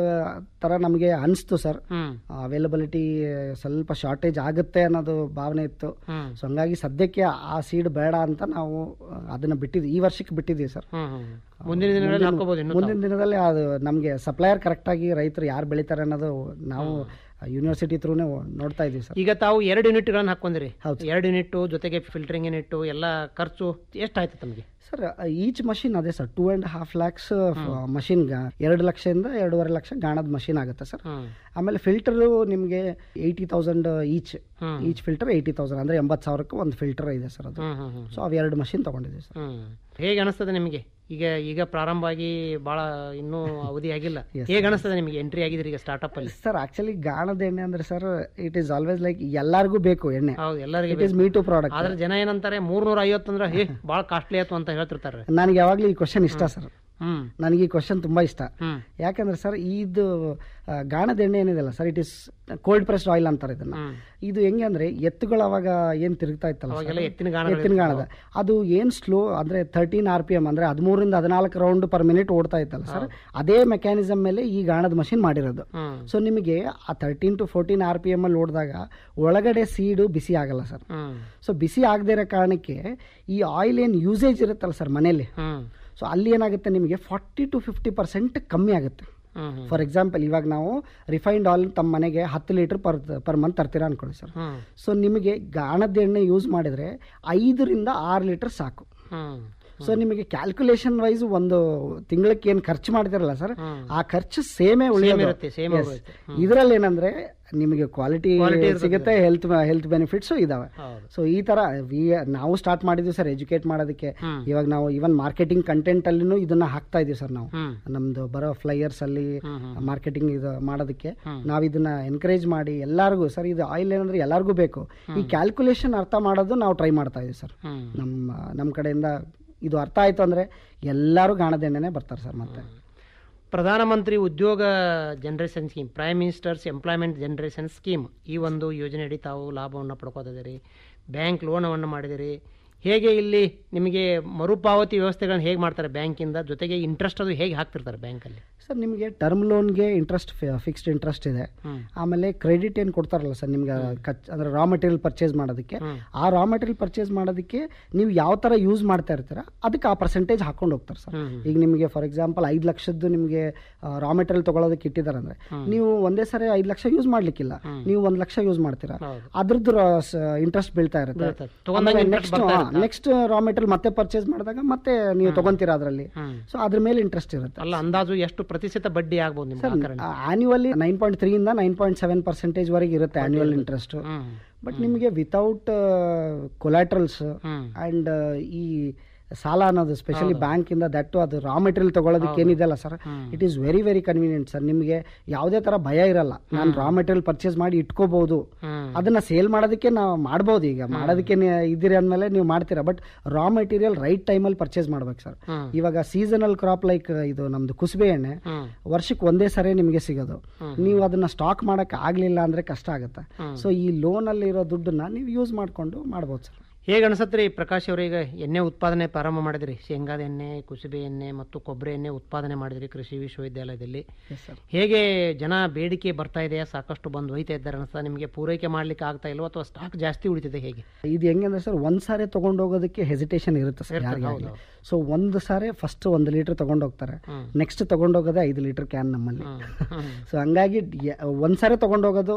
ತರ ನಮಗೆ ಅನಿಸ್ತು ಸರ್ ಹ್ಮ್ ಅವೈಲಬಿಲಿಟಿ ಸ್ವಲ್ಪ ಶಾರ್ಟೇಜ್ ಆಗುತ್ತೆ ಅನ್ನೋದು ಭಾವನೆ ಇತ್ತು ಹ್ಮ್ ಸೊ ಹಂಗಾಗಿ ಸದ್ಯಕ್ಕೆ ಆ ಸೀಡ್ ಬೇಡ ಅಂತ ನಾವು ಆ, ಅದನ್ನ ಬಿಟ್ಟಿದ್ವಿ ಈ ವರ್ಷಕ್ಕೆ ಬಿಟ್ಟಿದ್ದೀವಿ ಸರ್ ಹ್ಮ್ ಹ್ಮ್ ಮುಂದಿನ ದಿನಗಳಲ್ಲಿ ಹಾಕೋಬಹುದು ಇನ್ನು ಮುಂದಿನ ದಿನದಲ್ಲಿ ಅದು ನಮಗೆ ಸಪ್ಲೈಯರ್ ಕರೆಕ್ಟ್ ಆಗಿ ರೈತರು ಯಾರು ಬೆಳಿತಾರೆ ಅನ್ನೋದು ನಾವು ಯೂನಿವರ್ಸಿಟಿ ಥ್ರೂನೇ ನೋಡ್ತಾ ಇದೀವಿ ಸರ್ ಈಗ ತಾವು ಎರಡು ಯೂನಿಟ್ಗಳನ್ನ ಹಾಕೊಂಡಿರಿ ಹೌದು. ಎರಡು ಯೂನಿಟ್ ಜೊತೆಗೆ ಫಿಲ್ಟರಿಂಗ್ ಯೂನಿಟ್ ಎಲ್ಲ ಖರ್ಚು ಎಷ್ಟಾಯ್ತು ತಮಗೆ ಸರ್ ಈಚ್ ಮಷಿನ್ ಅದೇ sir two and half lakhs machine ಎರಡು ಲಕ್ಷದಿಂದ ಎರಡೂವರೆ ಲಕ್ಷ ಗಾಣದ ಮಷಿನ್ ಆಗುತ್ತೆ ಸರ್ ಹ್ಮ್ ಆಮೇಲೆ ಫಿಲ್ಟರ್ ನಿಮಗೆ eighty thousand each hmm. Each filter eighty thousand ಅಂದ್ರೆ ಎಂಬತ್ತು ಸಾವಿರಕ್ಕೆ ಒಂದು ಫಿಲ್ಟರ್ ಇದೆ ಸರ್ ಅದು ಹ್ಮ್ ಹ್ಮ್ ಹ್ಮ್ ಸೊ ಅವು ಎರಡು ಮಷಿನ್ ತಗೊಂಡಿದ್ದೀವಿ ಸರ್ ಹ್ಮ್ ಹೇಗೆ ಅನಿಸ್ತದೆ ನಿಮಗೆ ಈಗ ಈಗ ಪ್ರಾರಂಭ ಆಗಿ ಬಹಳ ಇನ್ನೂ ಅವಧಿ ಆಗಿಲ್ಲ Yes, ಹೇಗೆ ಅನಿಸ್ತದೆ ನಿಮಗೆ ಎಂಟ್ರಿ ಆಗಿದ್ರಿ ಈಗ ಸ್ಟಾರ್ಟ್ಅಪ್ ಅಲ್ಲಿ ಸರ್ ಆಕ್ಚುಲಿ ಗಾಣದ ಎಣ್ಣೆ ಅಂದ್ರೆ sir it is always like ಎಲ್ಲರಿಗೂ ಬೇಕು ಎಣ್ಣೆ ಹೌದು ಎಲ್ಲರಿಗೆ it is me too product ಆದ್ರೆ ಜನ ಏನಂತಾರೆ ಮೂರ್ನೂರ ಐವತ್ತು ಅಂದ್ರೆ ಹೇ ಭಾಳ ಕಾಸ್ಟ್ಲಿ ಆಯ್ತು ಅಂತ ಹೇಳ್ತಿರ್ತಾರೆ ನನಗೆ ಯಾವಾಗಲೂ ಈ ಕ್ವಶನ್ ಇಷ್ಟ ಸರ್ ಹ್ಮ್ ನನಗೆ ಈ ಕ್ವಶನ್ ತುಂಬಾ ಇಷ್ಟ ಹ್ಮ್ ಯಾಕಂದ್ರೆ ಸರ್ ಇದು ಆ, ಗಾಣದ ಎಣ್ಣೆ ಏನಿದೆಲ್ಲ sir it is cold pressed oil ಅಂತಾರೆ ಇದನ್ನ ಹ್ಮ್ ಇದು ಹೆಂಗೆ ಅಂದ್ರೆ ಎತ್ತುಗಳು ಅವಾಗ ಏನ್ ತಿರುಗ್ತಾ ಇತ್ತಲ್ಲ sir, ಅವಾಗೆಲ್ಲ ಎತ್ತಿನ ಗಾಣಗಳು ಎತ್ತಿನ ಗಾಣದ ಅದು ಏನ್ ಸ್ಲೋ ಅಂದ್ರೆ ತರ್ಟೀನ್ ಆರ್ ಪಿ ಎಂ ಅಂದ್ರೆ ಹದಿಮೂರಿಂದ ಹದಿನಾಲ್ಕು ರೌಂಡ್ ಪರ್ ಮಿನಿಟ್ ಓಡ್ತಾ ಇತ್ತಲ್ಲ ಸರ್ ಅದೇ ಮೆಕ್ಯಾನಿಸಮ್ ಮೇಲೆ ಈ ಗಾಣದ ಮಷಿನ್ ಮಾಡಿರೋದು ಹ್ಮ್ ಸೊ ನಿಮಗೆ ಆ thirteen to fourteen R P M ಅಲ್ಲಿ ಓಡಿದಾಗ ಒಳಗಡೆ ಸೀಡು ಬಿಸಿ ಆಗಲ್ಲ ಸರ್ ಹ್ಮ್ ಸೊ ಬಿಸಿ ಆಗದೇ ಇರೋ ಕಾರಣಕ್ಕೆ ಈ ಆಯಿಲ್ ಏನು ಯೂಸೇಜ್ ಇರುತ್ತಲ್ಲ ಸರ್ ಮನೇಲಿ ಹ್ಮ್ ಸೊ ಅಲ್ಲಿ ಏನಾಗುತ್ತೆ ನಿಮಗೆ ಫಾರ್ಟಿ ಟು ಫಿಫ್ಟಿ ಪರ್ಸೆಂಟ್ ಕಮ್ಮಿ ಆಗುತ್ತೆ ಹ್ಮ್ ಹ್ಮ್ ಫಾರ್ ಎಕ್ಸಾಂಪಲ್ ಇವಾಗ ನಾವು ರಿಫೈನ್ಡ್ ಆಯಿಲ್ ತಮ್ಮ ಮನೆಗೆ ಹತ್ತು ಲೀಟರ್ ಪರ್ ಪರ್ ಮಂತ್ ತರ್ತೀರಾ ಅನ್ಕೊಳ್ಳಿ ಸರ್ ಹ್ಮ್ ಸೊ ನಿಮಗೆ ಗಾಣದ ಎಣ್ಣೆ ಯೂಸ್ ಮಾಡಿದ್ರೆ ಐದರಿಂದ ಆರು ಲೀಟರ್ ಸಾಕು ಹ್ಮ್ ಸೊ ನಿಮಗೆ ಕ್ಯಾಲ್ಕುಲೇಷನ್ ವೈಸ್ ಒಂದು ತಿಂಗಳಕ್ಕೆ ಏನು ಖರ್ಚು ಮಾಡ್ತಿರಲ್ಲ ಸರ್ ಹ್ಮ್. ಆ ಖರ್ಚು ಸೇಮೇ ಉಳಿಯೋದು ಇರುತ್ತೆ, same ಉಳಿಯುತ್ತೆ. ಇದರಲ್ಲಿ ಏನಂದ್ರೆ ನಿಮಗೆ ಕ್ವಾಲಿಟಿ Quality ಇರ್ತದೆ. ಸಿಗುತ್ತೆ ಹೆಲ್ತ್ ಹೆಲ್ತ್ ಬೆನಿಫಿಟ್ಸ್ ಇದಾವೆ ಹೌದು ಸೊ ಈ ತರ ವಿ ನಾವು ಸ್ಟಾರ್ಟ್ ಮಾಡಿದ್ವಿ ಸರ್ ಎಜುಕೇಟ್ ಮಾಡೋದಕ್ಕೆ ಹ್ಮ್. ಇವಾಗ ನಾವು ಇವನ್ ಮಾರ್ಕೆಟಿಂಗ್ ಕಂಟೆಂಟ್ ಅಲ್ಲಿನೂ ಇದನ್ನ ಹಾಕ್ತಾ ಇದೀವಿ ಸರ್ ನಾವು ಹ್ಮ್ ನಮ್ದು ಬರೋ ಫ್ಲೈಯರ್ಸ್ ಅಲ್ಲಿ ಹ್ಮ್, ಹ್ಮ್. ಮಾರ್ಕೆಟಿಂಗ್ ಇದು ಮಾಡೋದಕ್ಕೆ ಹ್ಮ್. ನಾವು ಇದನ್ನ ಎನ್ಕರೇಜ್ ಮಾಡಿ ಎಲ್ಲರಿಗೂ ಸರ್ ಇದು ಆಯಿಲ್ ಏನಂದ್ರೆ ಎಲ್ಲರಿಗೂ ಬೇಕು ಈ ಕ್ಯಾಲ್ಕುಲೇಷನ್ ಅರ್ಥ ಮಾಡೋದು ನಾವು ಟ್ರೈ ಮಾಡ್ತಾ ಇದೀವಿ ಸರ್ ಹ್ಮ್ ನಮ್ಮ ನಮ್ಮ ಕಡೆಯಿಂದ ಇದು ಅರ್ಥ ಆಯ್ತು ಅಂದ್ರೆ ಎಲ್ಲರೂ ಗಾಣದ ಎಣ್ಣೆನೆ ಬರ್ತಾರೆ ಸರ್ ಮತ್ತೆ ಪ್ರಧಾನಮಂತ್ರಿ ಉದ್ಯೋಗ generation scheme prime ministers employment generation scheme ಈ ಒಂದು ಯೋಜನೆಯಡಿ ತಾವು ಲಾಭವನ್ನು ಪಡ್ಕೋತಿದ್ದೀರಿ ಬ್ಯಾಂಕ್ ಲೋನವನ್ನು ಮಾಡಿದಿರಿ ಹೇಗೆ ಇಲ್ಲಿ ನಿಮಗೆ ಮರುಪಾವತಿ ವ್ಯವಸ್ಥೆಗಳನ್ನ ಹೇಗೆ ಮಾಡ್ತಾರೆ ಬ್ಯಾಂಕಿಂದ ಜೊತೆಗೆ ಇಂಟ್ರೆಸ್ಟ್ ಅದು ಹೇಗೆ ಹಾಕ್ತಿರ್ತಾರೆ ಬ್ಯಾಂಕಲ್ಲಿ ಸರ್ ನಿಮಗೆ ಟರ್ಮ್ ಲೋನ್ಗೆ ಇಂಟ್ರೆಸ್ಟ್ ಫಿಕ್ಸ್ಡ್ ಇಂಟ್ರೆಸ್ಟ್ ಇದೆ ಹ್ಮ್. ಆಮೇಲೆ ಕ್ರೆಡಿಟ್ ಏನು ಕೊಡ್ತಾರಲ್ಲ ಸರ್ ನಿಮ್ಗೆ ಕಚ್ ಅಂದ್ರೆ ರಾ ಮೆಟೀರಿಯಲ್ ಪರ್ಚೇಸ್ ಮಾಡೋದಕ್ಕೆ ಹ್ಮ್. ಆ ರಾ ಮೆಟೀರಿಯಲ್ ಪರ್ಚೇಸ್ ಮಾಡೋದಕ್ಕೆ ನೀವು ಯಾವ ಥರ ಯೂಸ್ ಮಾಡ್ತಾ ಇರ್ತೀರ ಅದಕ್ಕೆ ಆ ಪರ್ಸೆಂಟೇಜ್ ಹಾಕೊಂಡು ಹೋಗ್ತಾರೆ ಸರ್ ಹ್ಮ್, ಹ್ಮ್. ಈಗ ನಿಮಗೆ ಫಾರ್ ಎಕ್ಸಾಂಪಲ್ ಐದು ಲಕ್ಷದ್ದು ನಿಮಗೆ ರಾ ಮೆಟೀರಿಯಲ್ ತೊಗೊಳೋದಕ್ಕೆ ಇಟ್ಟಿದ್ದಾರೆ ಅಂದ್ರೆ ನೀವು ಒಂದೇ ಸರಿ ಐದು ಲಕ್ಷ ಯೂಸ್ ಮಾಡ್ಲಿಕ್ಕಿಲ್ಲ ನೀವು ಒಂದು ಲಕ್ಷ ಯೂಸ್ ಮಾಡ್ತೀರಾ ಹೌದು. ಅದ್ರದ್ದು ಇಂಟ್ರೆಸ್ಟ್ ಬೀಳ್ತಾ ಇರುತ್ತೆ ಬೀಳ್ತದೆ. ತಗೊಂಡಾಗ interest ನೆಕ್ಸ್ಟ್ ಬರ್ತಾ ಇರುತ್ತಾ? ನೆಕ್ಸ್ಟ್ ರಾ ಮೆಟೀರಿಯಲ್ ಮತ್ತೆ ಪರ್ಚೇಸ್ ಮಾಡಿದಾಗ ಮತ್ತೆ ನೀವು ತಗೊಂತೀರಾ ಅದರಲ್ಲಿ ಹ್ಮ್. ಸೊ ಅದ್ರ ಮೇಲೆ ಇಂಟ್ರೆಸ್ಟ್ ಇರುತ್ತೆ ಅಲ್ಲ ಅಂದಾಜು ಎಷ್ಟು ಪ್ರತಿಶತ ಬಡ್ಡಿ ಆಗ್ಬೋದು ನಿಮ್ಗೆ ಆ ಕಾರಣ ಆನ್ಯುವಲಿ ನೈನ್ ಪಾಯಿಂಟ್ ತ್ರೀ ಇಂದ ನೈನ್ ಪಾಯಿಂಟ್ ಸೆವೆನ್ ಪರ್ಸೆಂಟೇಜ್ ವರೆಗೆ ಇರುತ್ತೆ ಆನ್ಯುವಲ್ ಇಂಟ್ರೆಸ್ಟ್ ಹ್ಮ್ ಬಟ್ ನಿಮಗೆ ವಿತೌಟ್ ಕೊಲಾಟ್ರಲ್ಸ್ ಹ್ಮ್ ಅಂಡ್ ಈ ಸಾಲ ಅನ್ನೋದು ಸ್ಪೆಷಲಿ ಬ್ಯಾಂಕ್ ಇಂದ ದಟ್ಟು ಅದು ರಾ ಮೆಟೀರಿಯಲ್ ತಗೊಳ್ಳೋದಕ್ಕೆ ಏನಿದೆಲ್ಲ sir it is very very convenient sir ನಿಮಗೆ ಯಾವುದೇ ತರ ಭಯ ಇರಲ್ಲ ನಾನು ರಾ ಮೆಟೀರಿಯಲ್ ಪರ್ಚೇಸ್ ಮಾಡಿ ಇಟ್ಕೋಬಹುದು ಹ್ಮ್ ಅದನ್ನ ಸೇಲ್ ಮಾಡೋದಕ್ಕೆ ನಾವು ಮಾಡ್ಬೋದು ಈಗ ಮಾಡೋದಕ್ಕೆ ನೀ- ಇದ್ದೀರಿ ಅಂದಮೇಲೆ ನೀವು ಮಾಡ್ತೀರಾ ಬಟ್ ರಾ ಮೆಟೀರಿಯಲ್ ರೈಟ್ ಟೈಮಲ್ಲಿ ಪರ್ಚೇಸ್ ಮಾಡ್ಬೇಕು ಸರ್ ಹ್ಮ್. ಇವಾಗ ಸೀಸನಲ್ ಕ್ರಾಪ್ ಲೈಕ್ ಇದು ನಮ್ದು ಕುಸುಬೆ ಎಣ್ಣೆ ಹ್ಮ್ ವರ್ಷಕ್ಕೆ ಒಂದೇ ಸರಿ ನಿಮಗೆ ಸಿಗೋದು ನೀವು ಅದನ್ನ ಸ್ಟಾಕ್ ಮಾಡಕ್ ಆಗ್ಲಿಲ್ಲ ಅಂದ್ರೆ ಕಷ್ಟ ಆಗುತ್ತೆ ಹ್ಮ್. ಸೊ ಈ ಲೋನ್ ಅಲ್ಲಿ ಇರೋ ದುಡ್ಡನ್ನ ನೀವು ಯೂಸ್ ಮಾಡ್ಕೊಂಡು ಮಾಡ್ಬೋದು ಸರ್ ಹೇಗೆ ಅನ್ಸತ್ರಿ ಪ್ರಕಾಶ್ ಅವ್ರ ಈಗ ಎಣ್ಣೆ ಉತ್ಪಾದನೆ ಪ್ರಾರಂಭ ಮಾಡಿದ್ರಿ ಶೇಂಗಾದ ಎಣ್ಣೆ ಕುಸುಬೆ ಎಣ್ಣೆ ಮತ್ತು ಕೊಬ್ಬರಿ ಎಣ್ಣೆ ಉತ್ಪಾದನೆ ಮಾಡಿದ್ರಿ ಕೃಷಿ ವಿಶ್ವವಿದ್ಯಾಲಯದಲ್ಲಿ ಸರ್ ಹೇಗೆ ಜನ ಬೇಡಿಕೆ ಬರ್ತಾ ಇದೆಯಾ ಸಾಕಷ್ಟು ಬಂದು ಒಯ್ತಾ ಇದ್ದಾರೆ ಅನ್ಸ್ತಾ ನಿಮಗೆ ಪೂರೈಕೆ ಮಾಡ್ಲಿಕ್ಕೆ ಆಗ್ತಾ ಇಲ್ವೋ ಅಥವಾ ಸ್ಟಾಕ್ ಜಾಸ್ತಿ ಉಳಿತಿದೆ ಹೇಗೆ ಇದು ಹೆಂಗಂದ್ರೆ ಸರ್ ಒಂದ್ ಸಾರಿ ತಗೊಂಡು ಹೋಗೋದಕ್ಕೆ ಹೆಸಿಟೇಷನ್ ಇರುತ್ತೆ ಸರ್ ಇರ್ತದೆ, ಯಾರಿಗಾಗಲಿ ಹೌದು. ಸೊ ಒಂದು ಸಾರಿ ಫಸ್ಟ್ ಒಂದು ಲೀಟರ್ ತಗೊಂಡು ಹೋಗ್ತಾರೆ ಹ್ಮ್. ನೆಕ್ಸ್ಟ್ ತಗೊಂಡು ಹೋಗೋದೇ ಐದು ಲೀಟರ್ ಕ್ಯಾನ್ ನಮ್ಮಲ್ಲಿ ಹ್ಮ್. ಹ್ಮ್. ಸೊ ಹಂಗಾಗಿ ಯ- ಒಂದ್ ಸಾರಿ ತಗೊಂಡು ಹೋಗೋದು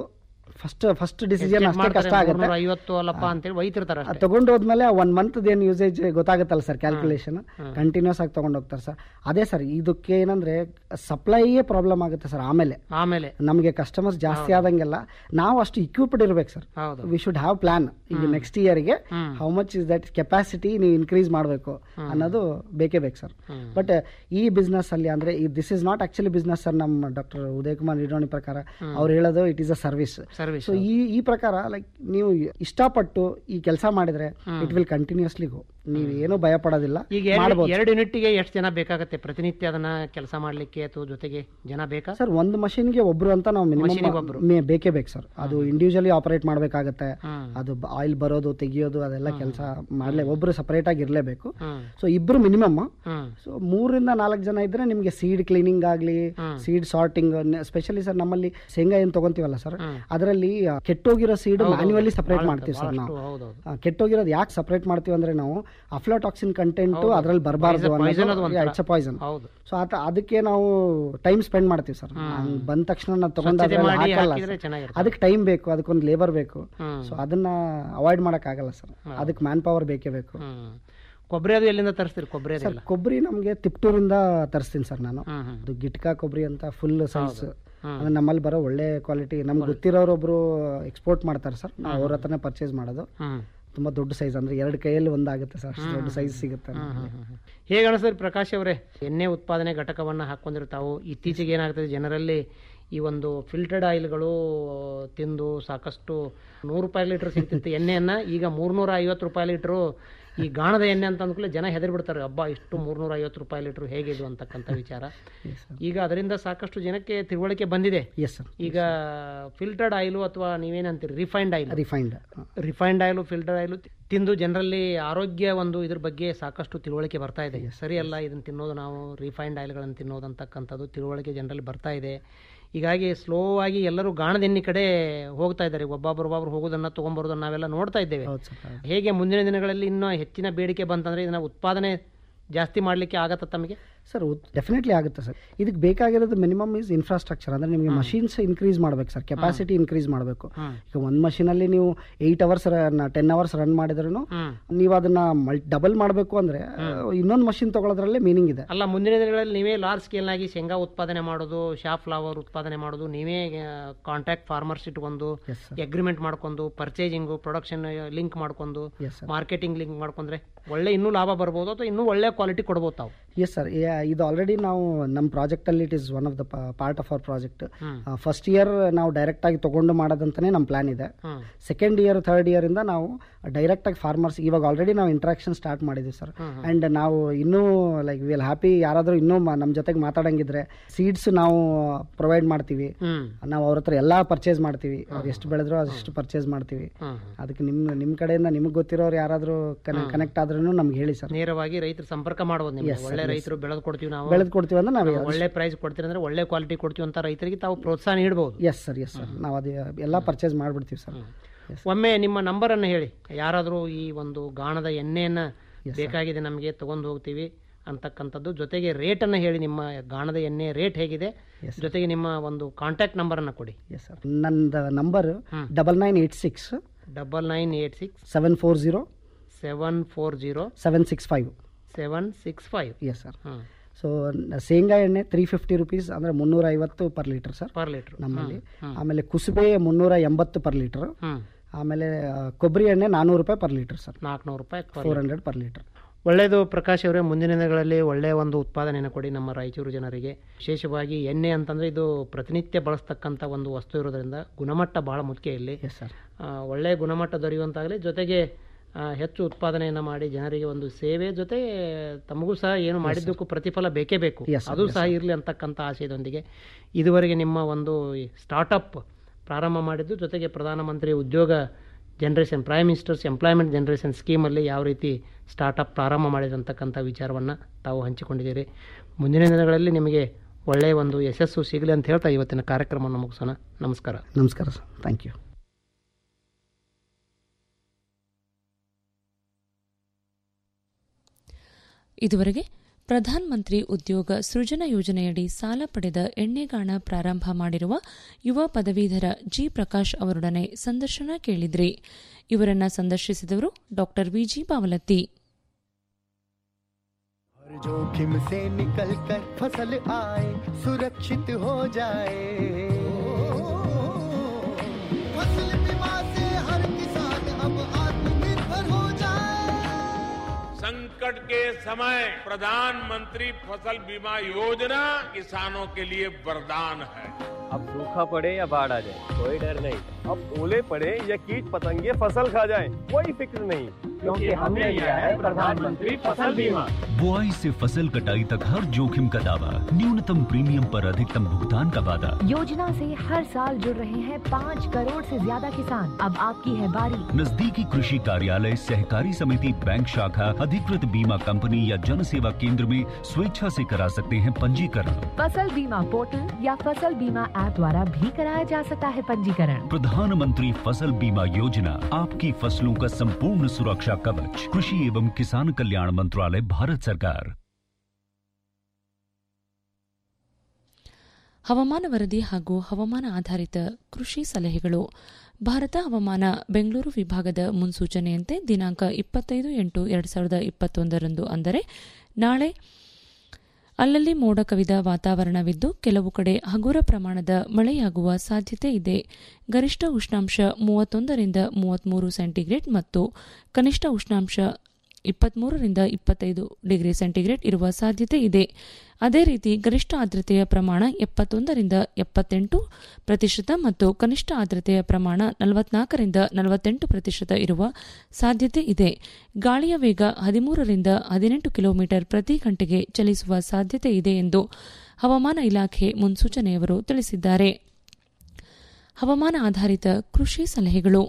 ಫಸ್ಟ್ ಫಸ್ಟ್ ಡಿಸಿಷನ್ ಅಷ್ಟೇ ಕಷ್ಟ ಆಗುತ್ತೆ ಐವತ್ತು ಅಲ್ಲಪ್ಪ ಅಂತೇಳಿ ಒಯ್ತಿರ್ತಾರೆ ಅದ್ ತಗೊಂಡು ಹೋದ್ಮೇಲೆ ಒನ್ ಮಂತ್ ಏನ್ ಯೂಸೇಜ್ ಗೊತ್ತಾಗುತ್ತಲ್ಲ ಸರ್ ಕ್ಯಾಲ್ಕುಲೇಷನ್ ಕಂಟಿನ್ಯೂಸ್ ಆಗಿ ತಗೊಂಡು ಹೋಗ್ತಾರೆ ಸರ್ ಅದೇ ಸರ್ ಇದಕ್ಕೆ ಏನಂದ್ರೆ ಸಪ್ಲೈಯೇ ಪ್ರಾಬ್ಲಮ್ ಆಗುತ್ತೆ ಸರ್ ಆಮೇಲೆ ಆಮೇಲೆ ನಮಗೆ ಕಸ್ಟಮರ್ಸ್ ಜಾಸ್ತಿ ಆದಂಗೆಲ್ಲ ನಾವು ಅಷ್ಟು ಇಕ್ವಿಪ್ಡ್ ಇರ್ಬೇಕು ಸರ್ ಹೌದು ವಿ ಶುಡ್ ಹ್ಯಾವ್ ಪ್ಲಾನ್ ಈಗ ನೆಕ್ಸ್ಟ್ ಇಯರ್ಗೆ how much is that capacity ನೀವು ಇನ್ಕ್ರೀಸ್ ಮಾಡಬೇಕು ಅನ್ನೋದು ಬೇಕೇ ಬೇಕು ಸರ್ ಬಟ್ ಈ ಬಿಸ್ನೆಸ್ ಅಲ್ಲಿ ಅಂದ್ರೆ this is not actually business sir ನಮ್ಮ ಡಾಕ್ಟರ್ ಉದಯ್ ಕುಮಾರ್ ನಿಡೋಣಿ ಪ್ರಕಾರ ಅವ್ರು ಹೇಳೋದು it is a service service so ಈ ಈ ಪ್ರಕಾರ ಲೈಕ್ ನೀವು ಇಷ್ಟಪಟ್ಟು ಈ ಕೆಲಸ ಮಾಡಿದ್ರೆ ಇಟ್ ವಿಲ್ ಕಂಟಿನ್ಯೂಸ್ಲಿ ಗೋ ನೀವು ಏನು ಭಯ ಪಡೋದಿಲ್ಲ ಈಗ ಎರಡು ಮಾಡ್ಬೋದು ಎರಡು ಯೂನಿಟ್ಗೆ ಎಷ್ಟು ಜನ ಬೇಕಾಗುತ್ತೆ ಪ್ರತಿನಿತ್ಯ ಅದನ್ನ ಕೆಲಸ ಮಾಡ್ಲಿಕ್ಕೆ ಅಥವಾ ಜೊತೆಗೆ ಜನ ಬೇಕಾ ಸರ್ ಒಂದು ಮಷಿನ್ಗೆ ಒಬ್ರು ಅಂತ ನಾವು Machine ಗೆ ಒಬ್ರು. ಮಿನಿಮಮ್ ಬೇಕೇ ಬೇಕು ಸರ್ ಅದು ಇಂಡಿವಿಜುವಲಿ ಆಪರೇಟ್ ಮಾಡಬೇಕಾಗತ್ತೆ ಹ್ಮ್. ಅದು ಆಯಿಲ್ ಬರೋದು ತೆಗಿಯೋದು ಅದೆಲ್ಲ ಕೆಲಸ ಮಾಡ್ಲೇ ಒಬ್ರು ಸಪರೇಟ್ ಆಗಿ ಇರಲೇಬೇಕು ಹ್ಮ್ ಸೊ ಇಬ್ರು ಮಿನಿಮಮ್ ಹ್ಮ್ ಸೊ ಮೂರಿಂದ ನಾಲ್ಕು ಜನ ಇದ್ರೆ ನಿಮಗೆ ಸೀಡ್ ಕ್ಲೀನಿಂಗ್ ಆಗಲಿ ಸೀಡ್ ಸಾರ್ಟಿಂಗ್ ಸ್ಪೆಷಲಿ ಸರ್ ನಮ್ಮಲ್ಲಿ ಶೇಂಗಾ ಏನು ತಗೊಂತೀವಲ್ಲ ಸರ್ ಅದರಲ್ಲಿ ಆ, ಕೆಟ್ಟೋಗಿರೋ ಸೀಡ್ ಮ್ಯಾನ್ಯುವಲಿ ಸಪರೇಟ್ ಮಾಡ್ತೀವಿ ಸರ್ ನಾವು ಹೌದೌದು ಆ, ಕೆಟ್ಟೋಗಿರೋದು ಯಾಕೆ ಸಪರೇಟ್ ಮಾಡ್ತೀವಿ ಅಂದ್ರೆ ನಾವು ಅಫ್ಲೋಟಾಕ್ಸಿನ್ ಕಂಟೆಂಟ್ ಅದ್ರಲ್ಲಿ ಬರಬಾರ್ದು Poison ಅದು ಒಂಥರ. ಇಟ್ಸ್ ಪಾಯ್ಸನ್ ಹೌದು ಸೊ ಆತ ಅದಕ್ಕೆ ನಾವು ಟೈಮ್ ಸ್ಪೆಂಡ್ ಮಾಡ್ತೀವಿ ಸರ್ ಬಂದ ತಕ್ಷಣ ನಾವು ತಗೊಂಡು ಸ್ವಚ್ಛತೆ ಅದ್ರಲ್ಲಿ ಮಾಡಿ ಹಾಕಲ್ಲ ಹಾಕಿದ್ರೆ sir. ಚೆನ್ನಾಗಿರುತ್ತೆ. ಅದಕ್ಕೆ ಟೈಮ್ ಬೇಕು ಅದಕ್ಕೊಂದು ಲೇಬರ್ ಬೇಕು ಹ್ಮ್. ಸೊ ಅದನ್ನ ಅವಾಯ್ಡ್ ಆಗಲ್ಲ ಸರ್ ಅದಕ್ಕೆ ಮ್ಯಾನ್ ಪವರ್ ಬೇಕೇ ಬೇಕು ಹ್ಮ್ ಕೊಬ್ಬರಿ ಅದು ಎಲ್ಲಿಂದ ತರಿಸ್ತೀರಿ ಕೊಬ್ಬರಿ ಸರ್ ಅದೆಲ್ಲ ಕೊಬ್ಬರಿ ನಮಗೆ ತಿಪ್ಟೂರಿಂದ ತರಿಸ್ತೀನಿ ಸರ್ ನಾನು ಹ್ಮ್ ಹ್ಮ್ ಅದು ಗಿಟ್ಕಾ ಕೊಬ್ಬರಿ ಅಂತ ಫುಲ್ ಸೈಜ್ ಹ್ಮ್. ಅಂದ್ರೆ ನಮ್ಮಲ್ಲಿ ಬರೋ ಒಳ್ಳೆ ಕ್ವಾಲಿಟಿ ನಮ್ಗೆ ಗೊತ್ತಿರೋರು ಒಬ್ರು ಎಕ್ಸ್ಪೋರ್ಟ್ ಮಾಡ್ತಾರೆ ಸರ್ ನಾವು ಅವ್ರ ಹತ್ರನೇ ಪರ್ಚೇಸ್ ಮಾಡೋದು ಹ್ಮ್ ತುಂಬಾ ದೊಡ್ಡ ಸೈಜ್ ಅಂದ್ರೆ ಎರಡು ಕೈಯಲ್ಲಿ ಒಂದಾಗುತ್ತೆ ಸರ್ ಅಷ್ಟು ದೊಡ್ಡ ಸೈಜ್ ಸಿಗುತ್ತೆ ನಮ್ಗೆ. ಹೇಗೆ ಅನಿಸ್ತದೆ ಪ್ರಕಾಶ್ ಅವರೇ ಎಣ್ಣೆ ಉತ್ಪಾದನೆ ಘಟಕವನ್ನು ಹಾಕೊಂಡಿರ್ತಾವು ಇತ್ತೀಚೆಗೆ ಏನಾಗ್ತದೆ ಜನರಲ್ಲಿ ಈ ಒಂದು ಫಿಲ್ಟರ್ಡ್ ಆಯಿಲ್ಗಳು ತಿಂದು ಸಾಕಷ್ಟು ನೂರು ರೂಪಾಯಿ ಲೀಟ್ರ್ ಸಿಗ್ತಿತ್ತು ಎಣ್ಣೆಯನ್ನ ಈಗ ಮೂರ್ನೂರ ಐವತ್ತು ರೂಪಾಯಿ ಲೀಟ್ರು ಈ ಗಾಣದ ಎಣ್ಣೆ ಅಂತ ಅಂದ್ಕೂಲೆ ಜನ ಹೆದರಿ ಬಿಡ್ತಾರೆ ಹಬ್ಬ ಇಷ್ಟು ಮೂರ್ನೂರ ಐವತ್ತು ರೂಪಾಯಿ ಲೀಟ್ರ್ ಹೇಗಿದು ಅಂತಕ್ಕಂಥ ವಿಚಾರ ಈಗ ಅದರಿಂದ ಸಾಕಷ್ಟು ಜನಕ್ಕೆ ತಿಳುವಳಿಕೆ ಬಂದಿದೆ ಎಸ್ ಸರ್ ಈಗ ಫಿಲ್ಟರ್ಡ್ ಆಯಿಲು ಅಥವಾ ನೀವೇನಂತೀರಿ refined oil refined refined oil filter oil ತಿಂದು ಜನರಲ್ಲಿ ಆರೋಗ್ಯ ಒಂದು ಇದ್ರ ಬಗ್ಗೆ ಸಾಕಷ್ಟು ತಿಳುವಳಿಕೆ ಬರ್ತಾ ಇದೆ ಸರಿ ಅಲ್ಲ ಇದನ್ನು ತಿನ್ನೋದು ನಾವು ರಿಫೈನ್ಡ್ ಆಯಿಲ್ಗಳನ್ನು ತಿನ್ನೋದು ಅಂತಕ್ಕಂಥದ್ದು ತಿಳುವಳಿಕೆ ಜನರಲ್ಲಿ ಬರ್ತಾ ಇದೆ ಹೀಗಾಗಿ ಸ್ಲೋ ಆಗಿ ಎಲ್ಲರೂ ಗಾಣದ ಎಣ್ಣೆ ಕಡೆ ಹೋಗ್ತಾ ಇದ್ದಾರೆ ಒಬ್ಬೊಬ್ಬರು ಒಬ್ಬೊಬ್ರು ಹೋಗೋದನ್ನ ತೊಗೊಂಬರೋದನ್ನ ನಾವೆಲ್ಲ ನೋಡ್ತಾ ಇದ್ದೇವೆ ಹೌದು ಸರ್ ಹೇಗೆ ಮುಂದಿನ ದಿನಗಳಲ್ಲಿ ಇನ್ನೂ ಹೆಚ್ಚಿನ ಬೇಡಿಕೆ ಬಂತಂದ್ರೆ ಇದನ್ನ ಉತ್ಪಾದನೆ ಜಾಸ್ತಿ ಮಾಡಲಿಕ್ಕೆ ಆಗತ್ತ ತಮಗೆ ಸರ್ ಡೆಫಿನೆಟ್ಲಿ ಆಗುತ್ತೆ ಸರ್ ಇದಕ್ಕೆ ಬೇಕಾಗಿರೋದು ಮಿನಿಮಮ್ ಈಸ್ ಇನ್ಫ್ರಾಸ್ಟ್ರಕ್ಚರ್ ಅಂದ್ರೆ ನಿಮಗೆ ಮಷೀನ್ಸ್ ಇನ್ಕ್ರೀಸ್ ಮಾಡ್ಬೇಕು ಸರ್ ಕೆಪಾಸಿಟಿ ಇನ್ಕ್ರೀಸ್ ಮಾಡಬೇಕು ಈಗ ಒಂದು ಮಷೀನಲ್ಲಿ ನೀವು eight hours ten hours run ಮಾಡಿದ್ರು ಹ್ಮ್ ನೀವು ಅದನ್ನ ಮಲ್ ಡಬಲ್ ಮಾಡಬೇಕು ಅಂದ್ರೆ ಇನ್ನೊಂದು ಮಷೀನ್ ತಗೊಳ್ಳೋದ್ರಲ್ಲೇ ಮೀನಿಂಗ್ ಇದೆ ಅಲ್ಲ ಮುಂದಿನ ದಿನಗಳಲ್ಲಿ ನೀವೇ ಲಾರ್ಜ್ ಸ್ಕೇಲ್ನಾಗಿ ಶೇಂಗಾ ಉತ್ಪಾದನೆ ಮಾಡೋದು ಶಾಪ್ ಫ್ಲವರ್ ಉತ್ಪಾದನೆ ಮಾಡೋದು ನೀವೇ ಕಾಂಟ್ಯಾಕ್ಟ್ ಫಾರ್ಮರ್ಸ್ ಇಟ್ಕೊಂಡು Yes, sir. ಅಗ್ರಿಮೆಂಟ್ ಮಾಡ್ಕೊಂಡು ಪರ್ಚೇಸಿಂಗು ಪ್ರೊಡಕ್ಷನ್ ಲಿಂಕ್ ಮಾಡ್ಕೊಂಡು Yes, sir. ಮಾರ್ಕೆಟಿಂಗ್ ಲಿಂಕ್ ಮಾಡ್ಕೊಂಡ್ರೆ ಒಳ್ಳೆ ಇನ್ನೂ ಲಾಭ ಬರ್ಬೋದು ಅಥವಾ ಇನ್ನೂ ಒಳ್ಳೆ ಕ್ವಾಲಿಟಿ ಕೊಡ್ಬೋದು ತಾವು ಎಸ್ ಸರ್ ಇದು ಆಲ್ರೆಡಿ ನಾವು ನಮ್ಮ ಪ್ರಾಜೆಕ್ಟಲ್ಲಿ it is one of the part of our project first year ನಾವು ಡೈರೆಕ್ಟ್ ಆಗಿ ತಗೊಂಡು ಮಾಡೋದಂತಾನೆ ನಮ್ಮ ಪ್ಲಾನ್ ಇದೆ hmm second year third year ಇಂದ ನಾವು ಡೈರೆಕ್ಟ್ ಆಗಿ ಫಾರ್ಮರ್ಸ್ ಇವಾಗ ಆಲ್ರೆಡಿ ನಾವು ಇಂಟ್ರಾಕ್ಷನ್ ಸ್ಟಾರ್ಟ್ ಮಾಡಿದ್ವಿ ಸರ್ ಅಂಡ್ ನಾವು ಇನ್ನೂ ಲೈಕ್ ವಿಲ್ ಹ್ಯಾಪಿ ಯಾರಾದರೂ ಇನ್ನೂ ನಮ್ಮ ಜೊತೆಗೆ ಮಾತಾಡಂಗಿದ್ರೆ ಸೀಡ್ಸ್ ನಾವು ಪ್ರೊವೈಡ್ ಮಾಡ್ತೀವಿ ಹ್ಮ್ ನಾವು ಅವ್ರ ಹತ್ರ ಎಲ್ಲ ಪರ್ಚೇಸ್ ಮಾಡ್ತೀವಿ ಅವ್ರು ಎಷ್ಟು ಬೆಳೆದ್ರು ಅಷ್ಟು ಪರ್ಚೇಸ್ ಮಾಡ್ತೀವಿ ಹ್ಮ್ ಅದಕ್ಕೆ ನಿಮ್ಮ ನಿಮ್ಮ ಕಡೆಯಿಂದ ನಿಮಗೆ ಗೊತ್ತಿರೋರು ಯಾರಾದರೂ ಕನೆಕ್ಟ್ ಆದ್ರೂ ನಮ್ಗೆ ಹೇಳಿ ಸರ್ ನೇರವಾಗಿ ರೈತರು ಸಂಪರ್ಕ ಮಾಡ್ಬೋದು ನಿಮ್ಗೆ ಒಳ್ಳೆ ರೈತರು ಬೆಳೆದು ಕೊಡ್ತೀವಿ ನಾವು ಬೆಳೆದು ಕೊಡ್ತೀವಿ ಅಂದ್ರೆ ನಾವು ಒಳ್ಳೆ ಪ್ರೈಸ್ ಕೊಡ್ತೀವಿ ಅಂದ್ರೆ ಒಳ್ಳೆ ಕ್ವಾಲಿಟಿ ಕೊಡ್ತೀವಿ ಅಂತ ರೈತರಿಗೆ ತಾವು ಪ್ರೋತ್ಸಾಹ ನೀಡಬಹುದು ಎಸ್ ಸರ್ ಎಸ್ ಸರ್ ನಾವು ಅದು ಎಲ್ಲ ಪರ್ಚೇಸ್ ಮಾಡ್ಬಿಡ್ತೀವಿ ಸರ್ ಒಮ್ಮೆ ನಿಮ್ಮ ನಂಬರ್ ಅನ್ನು ಹೇಳಿ ಯಾರಾದರೂ ಈ ಒಂದು ಗಾಣದ ಎಣ್ಣೆಯನ್ನ ಬೇಕಾಗಿದೆ ನಮಗೆ ತಗೊಂಡು ಹೋಗ್ತೀವಿ ಅಂತಕ್ಕಂಥದ್ದು ಜೊತೆಗೆ ರೇಟನ್ನು ಹೇಳಿ ನಿಮ್ಮ ಗಾಣದ ಎಣ್ಣೆ ರೇಟ್ ಹೇಗಿದೆ ಜೊತೆಗೆ ನಿಮ್ಮ ಒಂದು ಕಾಂಟ್ಯಾಕ್ಟ್ ನಂಬರನ್ನು ಕೊಡಿ ಎಸ್ ಸರ್ ನಂದು number double nine eight six double nine eight six seven four zero seven four zero seven six five seven six five yes sir ಹ್ಞೂ ಸೊ ಶೇಂಗಾ ಎಣ್ಣೆ ತ್ರೀ ಫಿಫ್ಟಿ ರುಪೀಸ್ ಅಂದರೆ ಮುನ್ನೂರ ಐವತ್ತು per litre sir per litre ನಮ್ಮಲ್ಲಿ ಆಮೇಲೆ ಕುಸುಬೆ ಮುನ್ನೂರ ಎಂಬತ್ತು ಪರ್ ಲೀಟರ್ ಹ್ಞೂ ಆಮೇಲೆ ಆ, ಕೊಬ್ಬರಿ ಎಣ್ಣೆ ನಾನ್ನೂರು ರೂಪಾಯಿ ಪರ್ ಲೀಟರ್ ಸರ್ ನಾಲ್ಕುನೂರು ರೂಪಾಯಿ per four hundred per litre ಒಳ್ಳೆಯದು ಪ್ರಕಾಶ್ ಅವರೇ ಮುಂದಿನ ದಿನಗಳಲ್ಲಿ ಒಳ್ಳೆಯ ಒಂದು ಉತ್ಪಾದನೆಯನ್ನು ಕೊಡಿ ನಮ್ಮ ರಾಯಚೂರು ಜನರಿಗೆ ವಿಶೇಷವಾಗಿ ಎಣ್ಣೆ ಅಂತಂದರೆ ಇದು ಪ್ರತಿನಿತ್ಯ ಬಳಸ್ತಕ್ಕಂಥ ಒಂದು ವಸ್ತು ಇರೋದ್ರಿಂದ ಗುಣಮಟ್ಟ ಭಾಳ ಮುಖ್ಯ ಇಲ್ಲಿ ಎಸ್ ಸರ್ ಆ, ಒಳ್ಳೆಯ ಗುಣಮಟ್ಟ ದೊರೆಯುವಂತಾಗಲಿ ಜೊತೆಗೆ ಆ, ಹೆಚ್ಚು ಉತ್ಪಾದನೆಯನ್ನು ಮಾಡಿ ಜನರಿಗೆ ಒಂದು ಸೇವೆ ಜೊತೆ ತಮಗೂ ಸಹ ಏನು ಮಾಡಿದ್ದಕ್ಕೂ ಪ್ರತಿಫಲ ಬೇಕೇ ಬೇಕು Yes, sir. ಅದು ಸಹ ಇರಲಿ ಅಂತಕ್ಕಂಥ ಆಶಯದೊಂದಿಗೆ ಇದುವರೆಗೆ ನಿಮ್ಮ ಒಂದು ಸ್ಟಾರ್ಟಪ್ ಪ್ರಾರಂಭ ಮಾಡಿದ್ದು ಜೊತೆಗೆ ಪ್ರಧಾನಮಂತ್ರಿ ಉದ್ಯೋಗ generation prime ministers employment generation ಸ್ಕೀಮಲ್ಲಿ ಯಾವ ರೀತಿ ಸ್ಟಾರ್ಟಪ್ ಪ್ರಾರಂಭ ಮಾಡಿದಂತಕ್ಕಂಥ ವಿಚಾರವನ್ನು ತಾವು ಹಂಚಿಕೊಂಡಿದ್ದೀರಿ ಮುಂದಿನ ದಿನಗಳಲ್ಲಿ ನಿಮಗೆ ಒಳ್ಳೆಯ ಒಂದು ಯಶಸ್ಸು ಸಿಗಲಿ ಅಂತ ಹೇಳ್ತಾ ಇವತ್ತಿನ ಕಾರ್ಯಕ್ರಮವನ್ನು ಮುಗಿಸೋಣ ನಮಸ್ಕಾರ ನಮಸ್ಕಾರ ಸರ್ ಥ್ಯಾಂಕ್ ಯು ಇದುವರೆಗೆ ಪ್ರಧಾನ ಮಂತ್ರಿ ಉದ್ಯೋಗ ಸೃಜನ ಯೋಜನೆಯಡಿ ಸಾಲ ಪಡೆದ ಎಣ್ಣೆಗಾಣ ಪ್ರಾರಂಭ ಮಾಡಿರುವ ಯುವ ಪದವೀಧರ ಜಿ ಪ್ರಕಾಶ್ ಅವರೊಡನೆ ಸಂದರ್ಶನ ಕೇಳಿದ್ರಿ ಇವರನ್ನ ಸಂದರ್ಶಿಸಿದವರು ಡಾ ವಿಜಿ ಬಾವಲತ್ತಿ हर जोखिम से निकल कर फसल आए सुरक्षित हो जाए फसल बीमा से हर किसान अब आत्मनिर्भर हो जाए संकट के समय प्रधानमंत्री फसल बीमा योजना किसानों के लिए वरदान है अब सूखा पड़े या बाढ़ आ जाए कोई डर नहीं अब ओले पड़े या कीट पतंगे फसल खा जाए कोई फिक्र नहीं क्योंकि हमने लिया है प्रधानमंत्री फसल बीमा बुआई से फसल कटाई तक हर जोखिम का दावा न्यूनतम प्रीमियम पर अधिकतम भुगतान का वादा योजना से हर साल जुड़ रहे हैं पाँच करोड़ से ज्यादा किसान अब आपकी है बारी नजदीकी कृषि कार्यालय सहकारी समिति बैंक शाखा अधिकृत बीमा कंपनी या जन सेवा केंद्र में स्वेच्छा से करा सकते हैं पंजीकरण फसल बीमा पोर्टल या फसल बीमा ऐप द्वारा भी कराया जा सकता है पंजीकरण प्रधानमंत्री फसल बीमा योजना आपकी फसलों का संपूर्ण सुरक्षा कवच कृषि एवं किसान कल्याण मंत्रालय भारत सरकार ಹವಾಮಾನ ವರದಿ ಹಾಗೂ ಹವಾಮಾನ ಆಧಾರಿತ ಕೃಷಿ ಸಲಹೆಗಳು ಭಾರತ ಹವಾಮಾನ ಬೆಂಗಳೂರು ವಿಭಾಗದ ಮುನ್ಸೂಚನೆಯಂತೆ ದಿನಾಂಕ ಇಪ್ಪತ್ತೈದು ಎಂಟು ಎರಡು ಸಾವಿರದ ಇಪ್ಪತ್ತೊಂದರಂದು ಅಂದರೆ ನಾಳೆ ಅಲ್ಲಲ್ಲಿ ಮೋಡ ಕವಿದ ವಾತಾವರಣವಿದ್ದು ಕೆಲವು ಕಡೆ ಹಗುರ ಪ್ರಮಾಣದ ಮಳೆಯಾಗುವ ಸಾಧ್ಯತೆ ಇದೆ ಗರಿಷ್ಠ ಉಷ್ಣಾಂಶ ಮೂವತ್ತೊಂದರಿಂದ ಮೂವತ್ಮೂರು ಸೆಂಟಿಗ್ರೇಡ್ ಮತ್ತು ಕನಿಷ್ಠ ಉಷ್ಣಾಂಶ ಇಪ್ಪತ್ಮೂರರಿಂದ ಇಪ್ಪತ್ತೈದು ಡಿಗ್ರಿ ಸೆಂಟಿಗ್ರೇಡ್ ಇರುವ ಸಾಧ್ಯತೆ ಇದೆ ಅದೇ ರೀತಿ ಗರಿಷ್ಠ ಆರ್ದ್ರತೆಯ ಪ್ರಮಾಣ ಎಪ್ಪತ್ತೊಂದರಿಂದ ಎಪ್ಪತ್ತೆಂಟು ಪ್ರತಿಶತ ಮತ್ತು ಕನಿಷ್ಠ ಆರ್ದ್ರತೆಯ ಪ್ರಮಾಣ ನಲವತ್ನಾಲ್ಕರಿಂದ ನಲವತ್ತೆಂಟು ಪ್ರತಿಶತ ಇರುವ ಸಾಧ್ಯತೆ ಇದೆ ಗಾಳಿಯ ವೇಗ ಹದಿಮೂರರಿಂದ ಹದಿನೆಂಟು ಕಿಲೋಮೀಟರ್ ಪ್ರತಿ ಗಂಟೆಗೆ ಚಲಿಸುವ ಸಾಧ್ಯತೆ ಇದೆ ಎಂದು ಹವಾಮಾನ ಇಲಾಖೆ ಮುನ್ಸೂಚನೆಯವರು ತಿಳಿಸಿದ್ದಾರೆ ಹವಾಮಾನ ಆಧಾರಿತ ಕೃಷಿ ಸಲಹೆಗಳು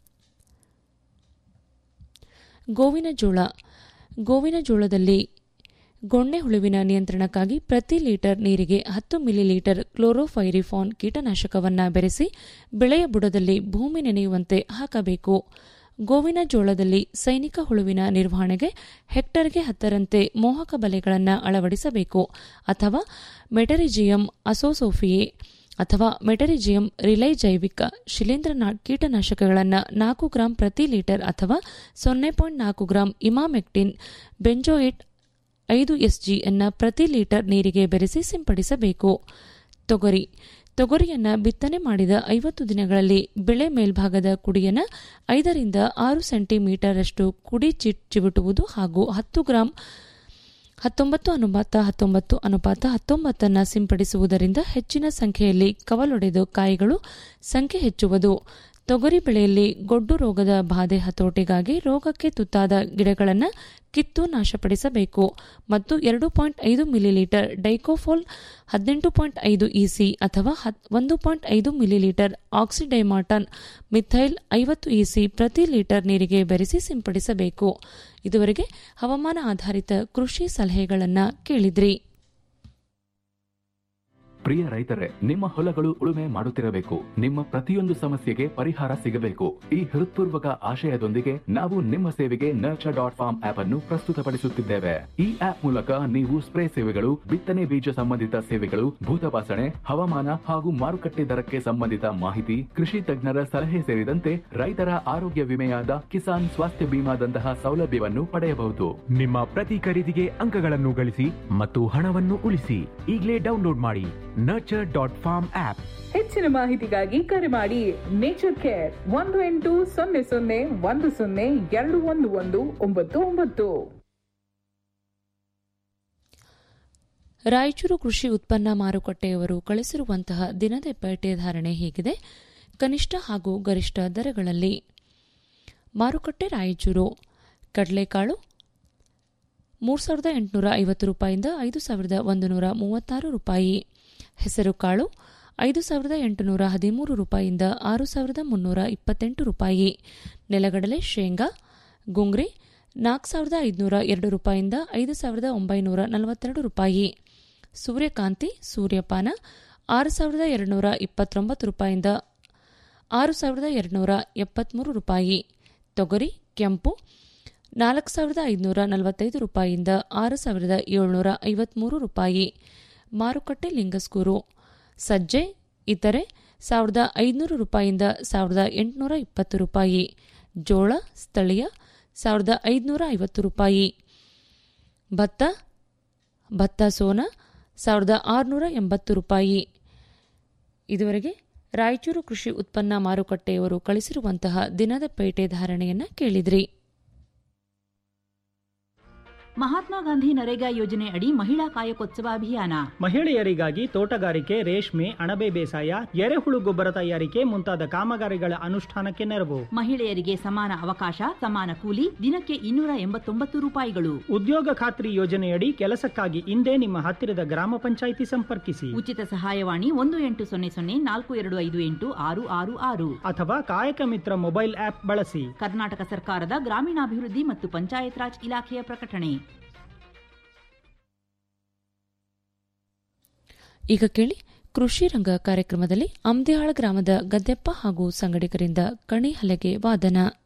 ಗೋವಿನ ಜೋಳ ಗೋವಿನ ಜೋಳದಲ್ಲಿ ಗೊಣ್ಣೆ ಹುಳುವಿನ ನಿಯಂತ್ರಣಕ್ಕಾಗಿ ಪ್ರತಿ ಲೀಟರ್ ನೀರಿಗೆ ಹತ್ತು ಮಿಲಿಲೀಟರ್ ಕ್ಲೋರೋಫೈರಿಫಾನ್ ಕೀಟನಾಶಕವನ್ನು ಬೆರೆಸಿ ಬೆಳೆಯ ಬುಡದಲ್ಲಿ ಭೂಮಿ ನೆನೆಯುವಂತೆ ಹಾಕಬೇಕು ಗೋವಿನ ಜೋಳದಲ್ಲಿ ಸೈನಿಕ ಹುಳುವಿನ ನಿರ್ವಹಣೆಗೆ ಹೆಕ್ಟರ್ಗೆ ಹತ್ತರಂತೆ ಮೋಹಕ ಬಲೆಗಳನ್ನು ಅಳವಡಿಸಬೇಕು ಅಥವಾ ಮೆಟರಿಜಿಯಂ ಅಸೋಸೋಫಿಯೆ ಅಥವಾ ಮೆಟರಿಜಿಯಂ ರಿಲೈ ಜೈವಿಕ ಶಿಲೀಂಧ್ರ ಕೀಟನಾಶಕಗಳನ್ನು ನಾಲ್ಕು ಗ್ರಾಂ ಪ್ರತಿ ಲೀಟರ್ ಅಥವಾ ಸೊನ್ನೆ ಪಾಯಿಂಟ್ ನಾಲ್ಕು ಗ್ರಾಂ ಇಮಾಮೆಕ್ಟಿನ್ ಬೆಂಜೋಯಿಟ್ ಐದು ಎಸ್ಜಿಯನ್ನು ಪ್ರತಿ ಲೀಟರ್ ನೀರಿಗೆ ಬೆರೆಸಿ ಸಿಂಪಡಿಸಬೇಕು ತೊಗರಿ ತೊಗರಿಯನ್ನು ಬಿತ್ತನೆ ಮಾಡಿದ ಐವತ್ತು ದಿನಗಳಲ್ಲಿ ಬೆಳೆ ಮೇಲ್ಭಾಗದ ಕುಡಿಯನ್ನು ಐದರಿಂದ ಆರು ಸೆಂಟಿಮೀಟರ್ ಅಷ್ಟು ಕುಡಿ ಚಿವುಟುವುದು ಹಾಗೂ ಹತ್ತು ಗ್ರಾಂ ಹತ್ತೊಂಬತ್ತು ಅನುಪಾತ ಹತ್ತೊಂಬತ್ತು ಅನುಪಾತ ಹತ್ತೊಂಬತ್ತನ್ನು ಸಿಂಪಡಿಸುವುದರಿಂದ ಹೆಚ್ಚಿನ ಸಂಖ್ಯೆಯಲ್ಲಿ ಕವಲೊಡೆದು ಕಾಯಿಗಳು ಸಂಖ್ಯೆ ಹೆಚ್ಚುವುದು ತೊಗರಿ ಬೆಳೆಯಲ್ಲಿ ಗೊಡ್ಡು ರೋಗದ ಬಾಧೆ ಹತೋಟಿಗಾಗಿ ರೋಗಕ್ಕೆ ತುತ್ತಾದ ಗಿಡಗಳನ್ನು ಕಿತ್ತು ನಾಶಪಡಿಸಬೇಕು ಮತ್ತು ಎರಡು ಪಾಯಿಂಟ್ ಐದು ಮಿಲಿಲೀಟರ್ ಡೈಕೋಫೋಲ್ ಹದಿನೆಂಟು ಪಾಯಿಂಟ್ ಐದು ಇಸಿ ಅಥವಾ ಒಂದು ಪಾಯಿಂಟ್ ಐದು ಮಿಲಿಲೀಟರ್ ಆಕ್ಸಿಡೈಮಾಟನ್ ಮಿಥೈಲ್ ಐವತ್ತು ಇಸಿ ಪ್ರತಿ ಲೀಟರ್ ನೀರಿಗೆ ಬೆರೆಸಿ ಸಿಂಪಡಿಸಬೇಕು ಇದುವರೆಗೆ ಹವಾಮಾನ ಆಧಾರಿತ ಕೃಷಿ ಸಲಹೆಗಳನ್ನು ಕೇಳಿದ್ರಿ ಪ್ರಿಯ ರೈತರೇ ನಿಮ್ಮ ಹೊಲಗಳು ಉಳುಮೆ ಮಾಡುತ್ತಿರಬೇಕು ನಿಮ್ಮ ಪ್ರತಿಯೊಂದು ಸಮಸ್ಯೆಗೆ ಪರಿಹಾರ ಸಿಗಬೇಕು ಈ ಹೃತ್ಪೂರ್ವಕ ಆಶಯದೊಂದಿಗೆ ನಾವು ನಿಮ್ಮ ಸೇವೆಗೆ ನರ್ಚರ್ ಡಾಟ್ ಫಾರ್ಮ್ ಆಪ್ ಅನ್ನು ಪ್ರಸ್ತುತಪಡಿಸುತ್ತಿದ್ದೇವೆ ಈ ಆಪ್ ಮೂಲಕ ನೀವು ಸ್ಪ್ರೇ ಸೇವೆಗಳು ಬಿತ್ತನೆ ಬೀಜ ಸಂಬಂಧಿತ ಸೇವೆಗಳು ಭೂತಪಾಸಣೆ ಹವಾಮಾನ ಹಾಗೂ ಮಾರುಕಟ್ಟೆ ದರಕ್ಕೆ ಸಂಬಂಧಿತ ಮಾಹಿತಿ ಕೃಷಿ ತಜ್ಞರ ಸಲಹೆ ಸೇರಿದಂತೆ ರೈತರ ಆರೋಗ್ಯ ವಿಮೆಯಾದ ಕಿಸಾನ್ ಸ್ವಾಸ್ಥ್ಯ ಬಿಮಾದಂತಹ ಸೌಲಭ್ಯವನ್ನು ಪಡೆಯಬಹುದು ನಿಮ್ಮ ಪ್ರತಿ ಖರೀದಿಗೆ ಅಂಕಗಳನ್ನು ಗಳಿಸಿ ಮತ್ತು ಹಣವನ್ನು ಉಳಿಸಿ ಈಗಲೇ ಡೌನ್ಲೋಡ್ ಮಾಡಿ ನರ್ಚರ್ ಡಾಟ್ ಫಾರ್ಮ್ ಆಪ್ ಹೆಚ್ಚಿನ ಮಾಹಿತಿಗಾಗಿ ಕರೆ ಮಾಡಿ ನೇಚರ್ ಕೇರ್ ಒಂದು ಎಂಟು ಸೊನ್ನೆ ಸೊನ್ನೆ ಒಂದು ಸೊನ್ನೆ ಎರಡು ಒಂದು ಒಂದು ಒಂಬತ್ತು ಒಂಬತ್ತು ರಾಯಚೂರು ಕೃಷಿ ಉತ್ಪನ್ನ ಮಾರುಕಟ್ಟೆಯವರು ಕಳಿಸಿರುವಂತಹ ದಿನದ ಪೇಟೆ ಧಾರಣೆ ಹೀಗಿದೆ ಕನಿಷ್ಠ ಹಾಗೂ ಗರಿಷ್ಠ ದರಗಳಲ್ಲಿ ಮಾರುಕಟ್ಟೆ ರಾಯಚೂರು ಕಡಲೆಕಾಳು ಮೂರು ಸಾವಿರದ ಎಂಟುನೂರ ಐವತ್ತು ರೂಪಾಯಿಂದ ಐದು ಸಾವಿರದ ಒಂದು ನೂರ ಮೂವತ್ತಾರು ರೂಪಾಯಿ ಹೆಸರುಕಾಳು ಐದು ಸಾವಿರದ ಎಂಟುನೂರ ಹದಿಮೂರು ರೂಪಾಯಿಯಿಂದ ಆರು ಸಾವಿರದ ಮುನ್ನೂರ ಇಪ್ಪತ್ತೆಂಟು ರೂಪಾಯಿ ನೆಲಗಡಲೆ ಶೇಂಗಾ ಗುಂಗ್ರಿ ನಾಲ್ಕು ಸಾವಿರದ ಐದುನೂರ ಎರಡು ರೂಪಾಯಿಯಿಂದ ಐದು ಸಾವಿರದ ಒಂಬೈನೂರ ನಲವತ್ತೆರಡು ರೂಪಾಯಿ ಸೂರ್ಯಕಾಂತಿ ಸೂರ್ಯಪಾನ ಆರು ಸಾವಿರದ ಎರಡುನೂರ ಇಪ್ಪತ್ತೊಂಬತ್ತು ರೂಪಾಯಿಯಿಂದ ಆರು ಸಾವಿರದ ಎರಡುನೂರ ಎಪ್ಪತ್ತ್ಮೂರು ರೂಪಾಯಿ ತೊಗರಿ ಕೆಂಪು ನಾಲ್ಕು ಸಾವಿರದ ಐದುನೂರ ನಲವತ್ತೈದು ರೂಪಾಯಿಯಿಂದ ಆರು ಸಾವಿರದ ಏಳುನೂರ ಐವತ್ಮೂರು ರೂಪಾಯಿ ಮಾರುಕಟ್ಟೆ ಲಿಂಗಸ್ಕೂರು ಸಜ್ಜೆ ಇತರೆ ಸಾವಿರದ ಐದುನೂರು ರೂಪಾಯಿಯಿಂದ ಸಾವಿರದ ಎಂಟುನೂರ ಇಪ್ಪತ್ತು ರೂಪಾಯಿ ಜೋಳ ಸ್ಥಳೀಯ ಸಾವಿರದ ಐದುನೂರ ಐವತ್ತು ರೂಪಾಯಿ ಭತ್ತ ಭತ್ತ ಸೋನ ಸಾವಿರದ ಆರುನೂರ ಎಂಬತ್ತು ರೂಪಾಯಿ ಇದುವರೆಗೆ ರಾಯಚೂರು ಕೃಷಿ ಉತ್ಪನ್ನ ಮಾರುಕಟ್ಟೆಯವರು ಕಳಿಸಿರುವಂತಹ ದಿನದ ಪೇಟೆ ಧಾರಣೆಯನ್ನ ಕೇಳಿದ್ರಿ ಮಹಾತ್ಮ ಗಾಂಧಿ ನರೇಗಾ ಯೋಜನೆ ಅಡಿ ಮಹಿಳಾ ಕಾಯಕೋತ್ಸವ ಅಭಿಯಾನ ಮಹಿಳೆಯರಿಗಾಗಿ ತೋಟಗಾರಿಕೆ ರೇಷ್ಮೆ ಅಣಬೆ ಬೇಸಾಯ ಎರೆಹುಳು ಗೊಬ್ಬರ ತಯಾರಿಕೆ ಮುಂತಾದ ಕಾಮಗಾರಿಗಳ ಅನುಷ್ಠಾನಕ್ಕೆ ನೆರವು ಮಹಿಳೆಯರಿಗೆ ಸಮಾನ ಅವಕಾಶ ಸಮಾನ ಕೂಲಿ ದಿನಕ್ಕೆ ಇನ್ನೂರ ಎಂಬತ್ತೊಂಬತ್ತು ರೂಪಾಯಿಗಳು ಉದ್ಯೋಗ ಖಾತ್ರಿ ಯೋಜನೆಯಡಿ ಕೆಲಸಕ್ಕಾಗಿ ಇಂದೇ ನಿಮ್ಮ ಹತ್ತಿರದ ಗ್ರಾಮ ಪಂಚಾಯಿತಿ ಸಂಪರ್ಕಿಸಿ ಉಚಿತ ಸಹಾಯವಾಣಿ ಒಂದು ಎಂಟು ಸೊನ್ನೆ ಸೊನ್ನೆ ನಾಲ್ಕು ಎರಡು ಐದು ಎಂಟು ಆರು ಆರು ಆರು ಅಥವಾ ಕಾಯಕ ಮಿತ್ರ ಮೊಬೈಲ್ ಆಪ್ ಬಳಸಿ ಕರ್ನಾಟಕ ಸರ್ಕಾರದ ಗ್ರಾಮೀಣಾಭಿವೃದ್ಧಿ ಮತ್ತು ಪಂಚಾಯತ್ ರಾಜ್ ಇಲಾಖೆಯ ಪ್ರಕಟಣೆ ಈಗ ಕೇಳಿ ಕೃಷಿ ರಂಗ ಕಾರ್ಯಕ್ರಮದಲ್ಲಿ ಅಮ್ದಿಹಾಳ ಗ್ರಾಮದ ಗದ್ದೆಪ್ಪ ಹಾಗೂ ಸಂಗಡಿಗರಿಂದ ಕಣಿ ಹಲಗೆ ವಾದನ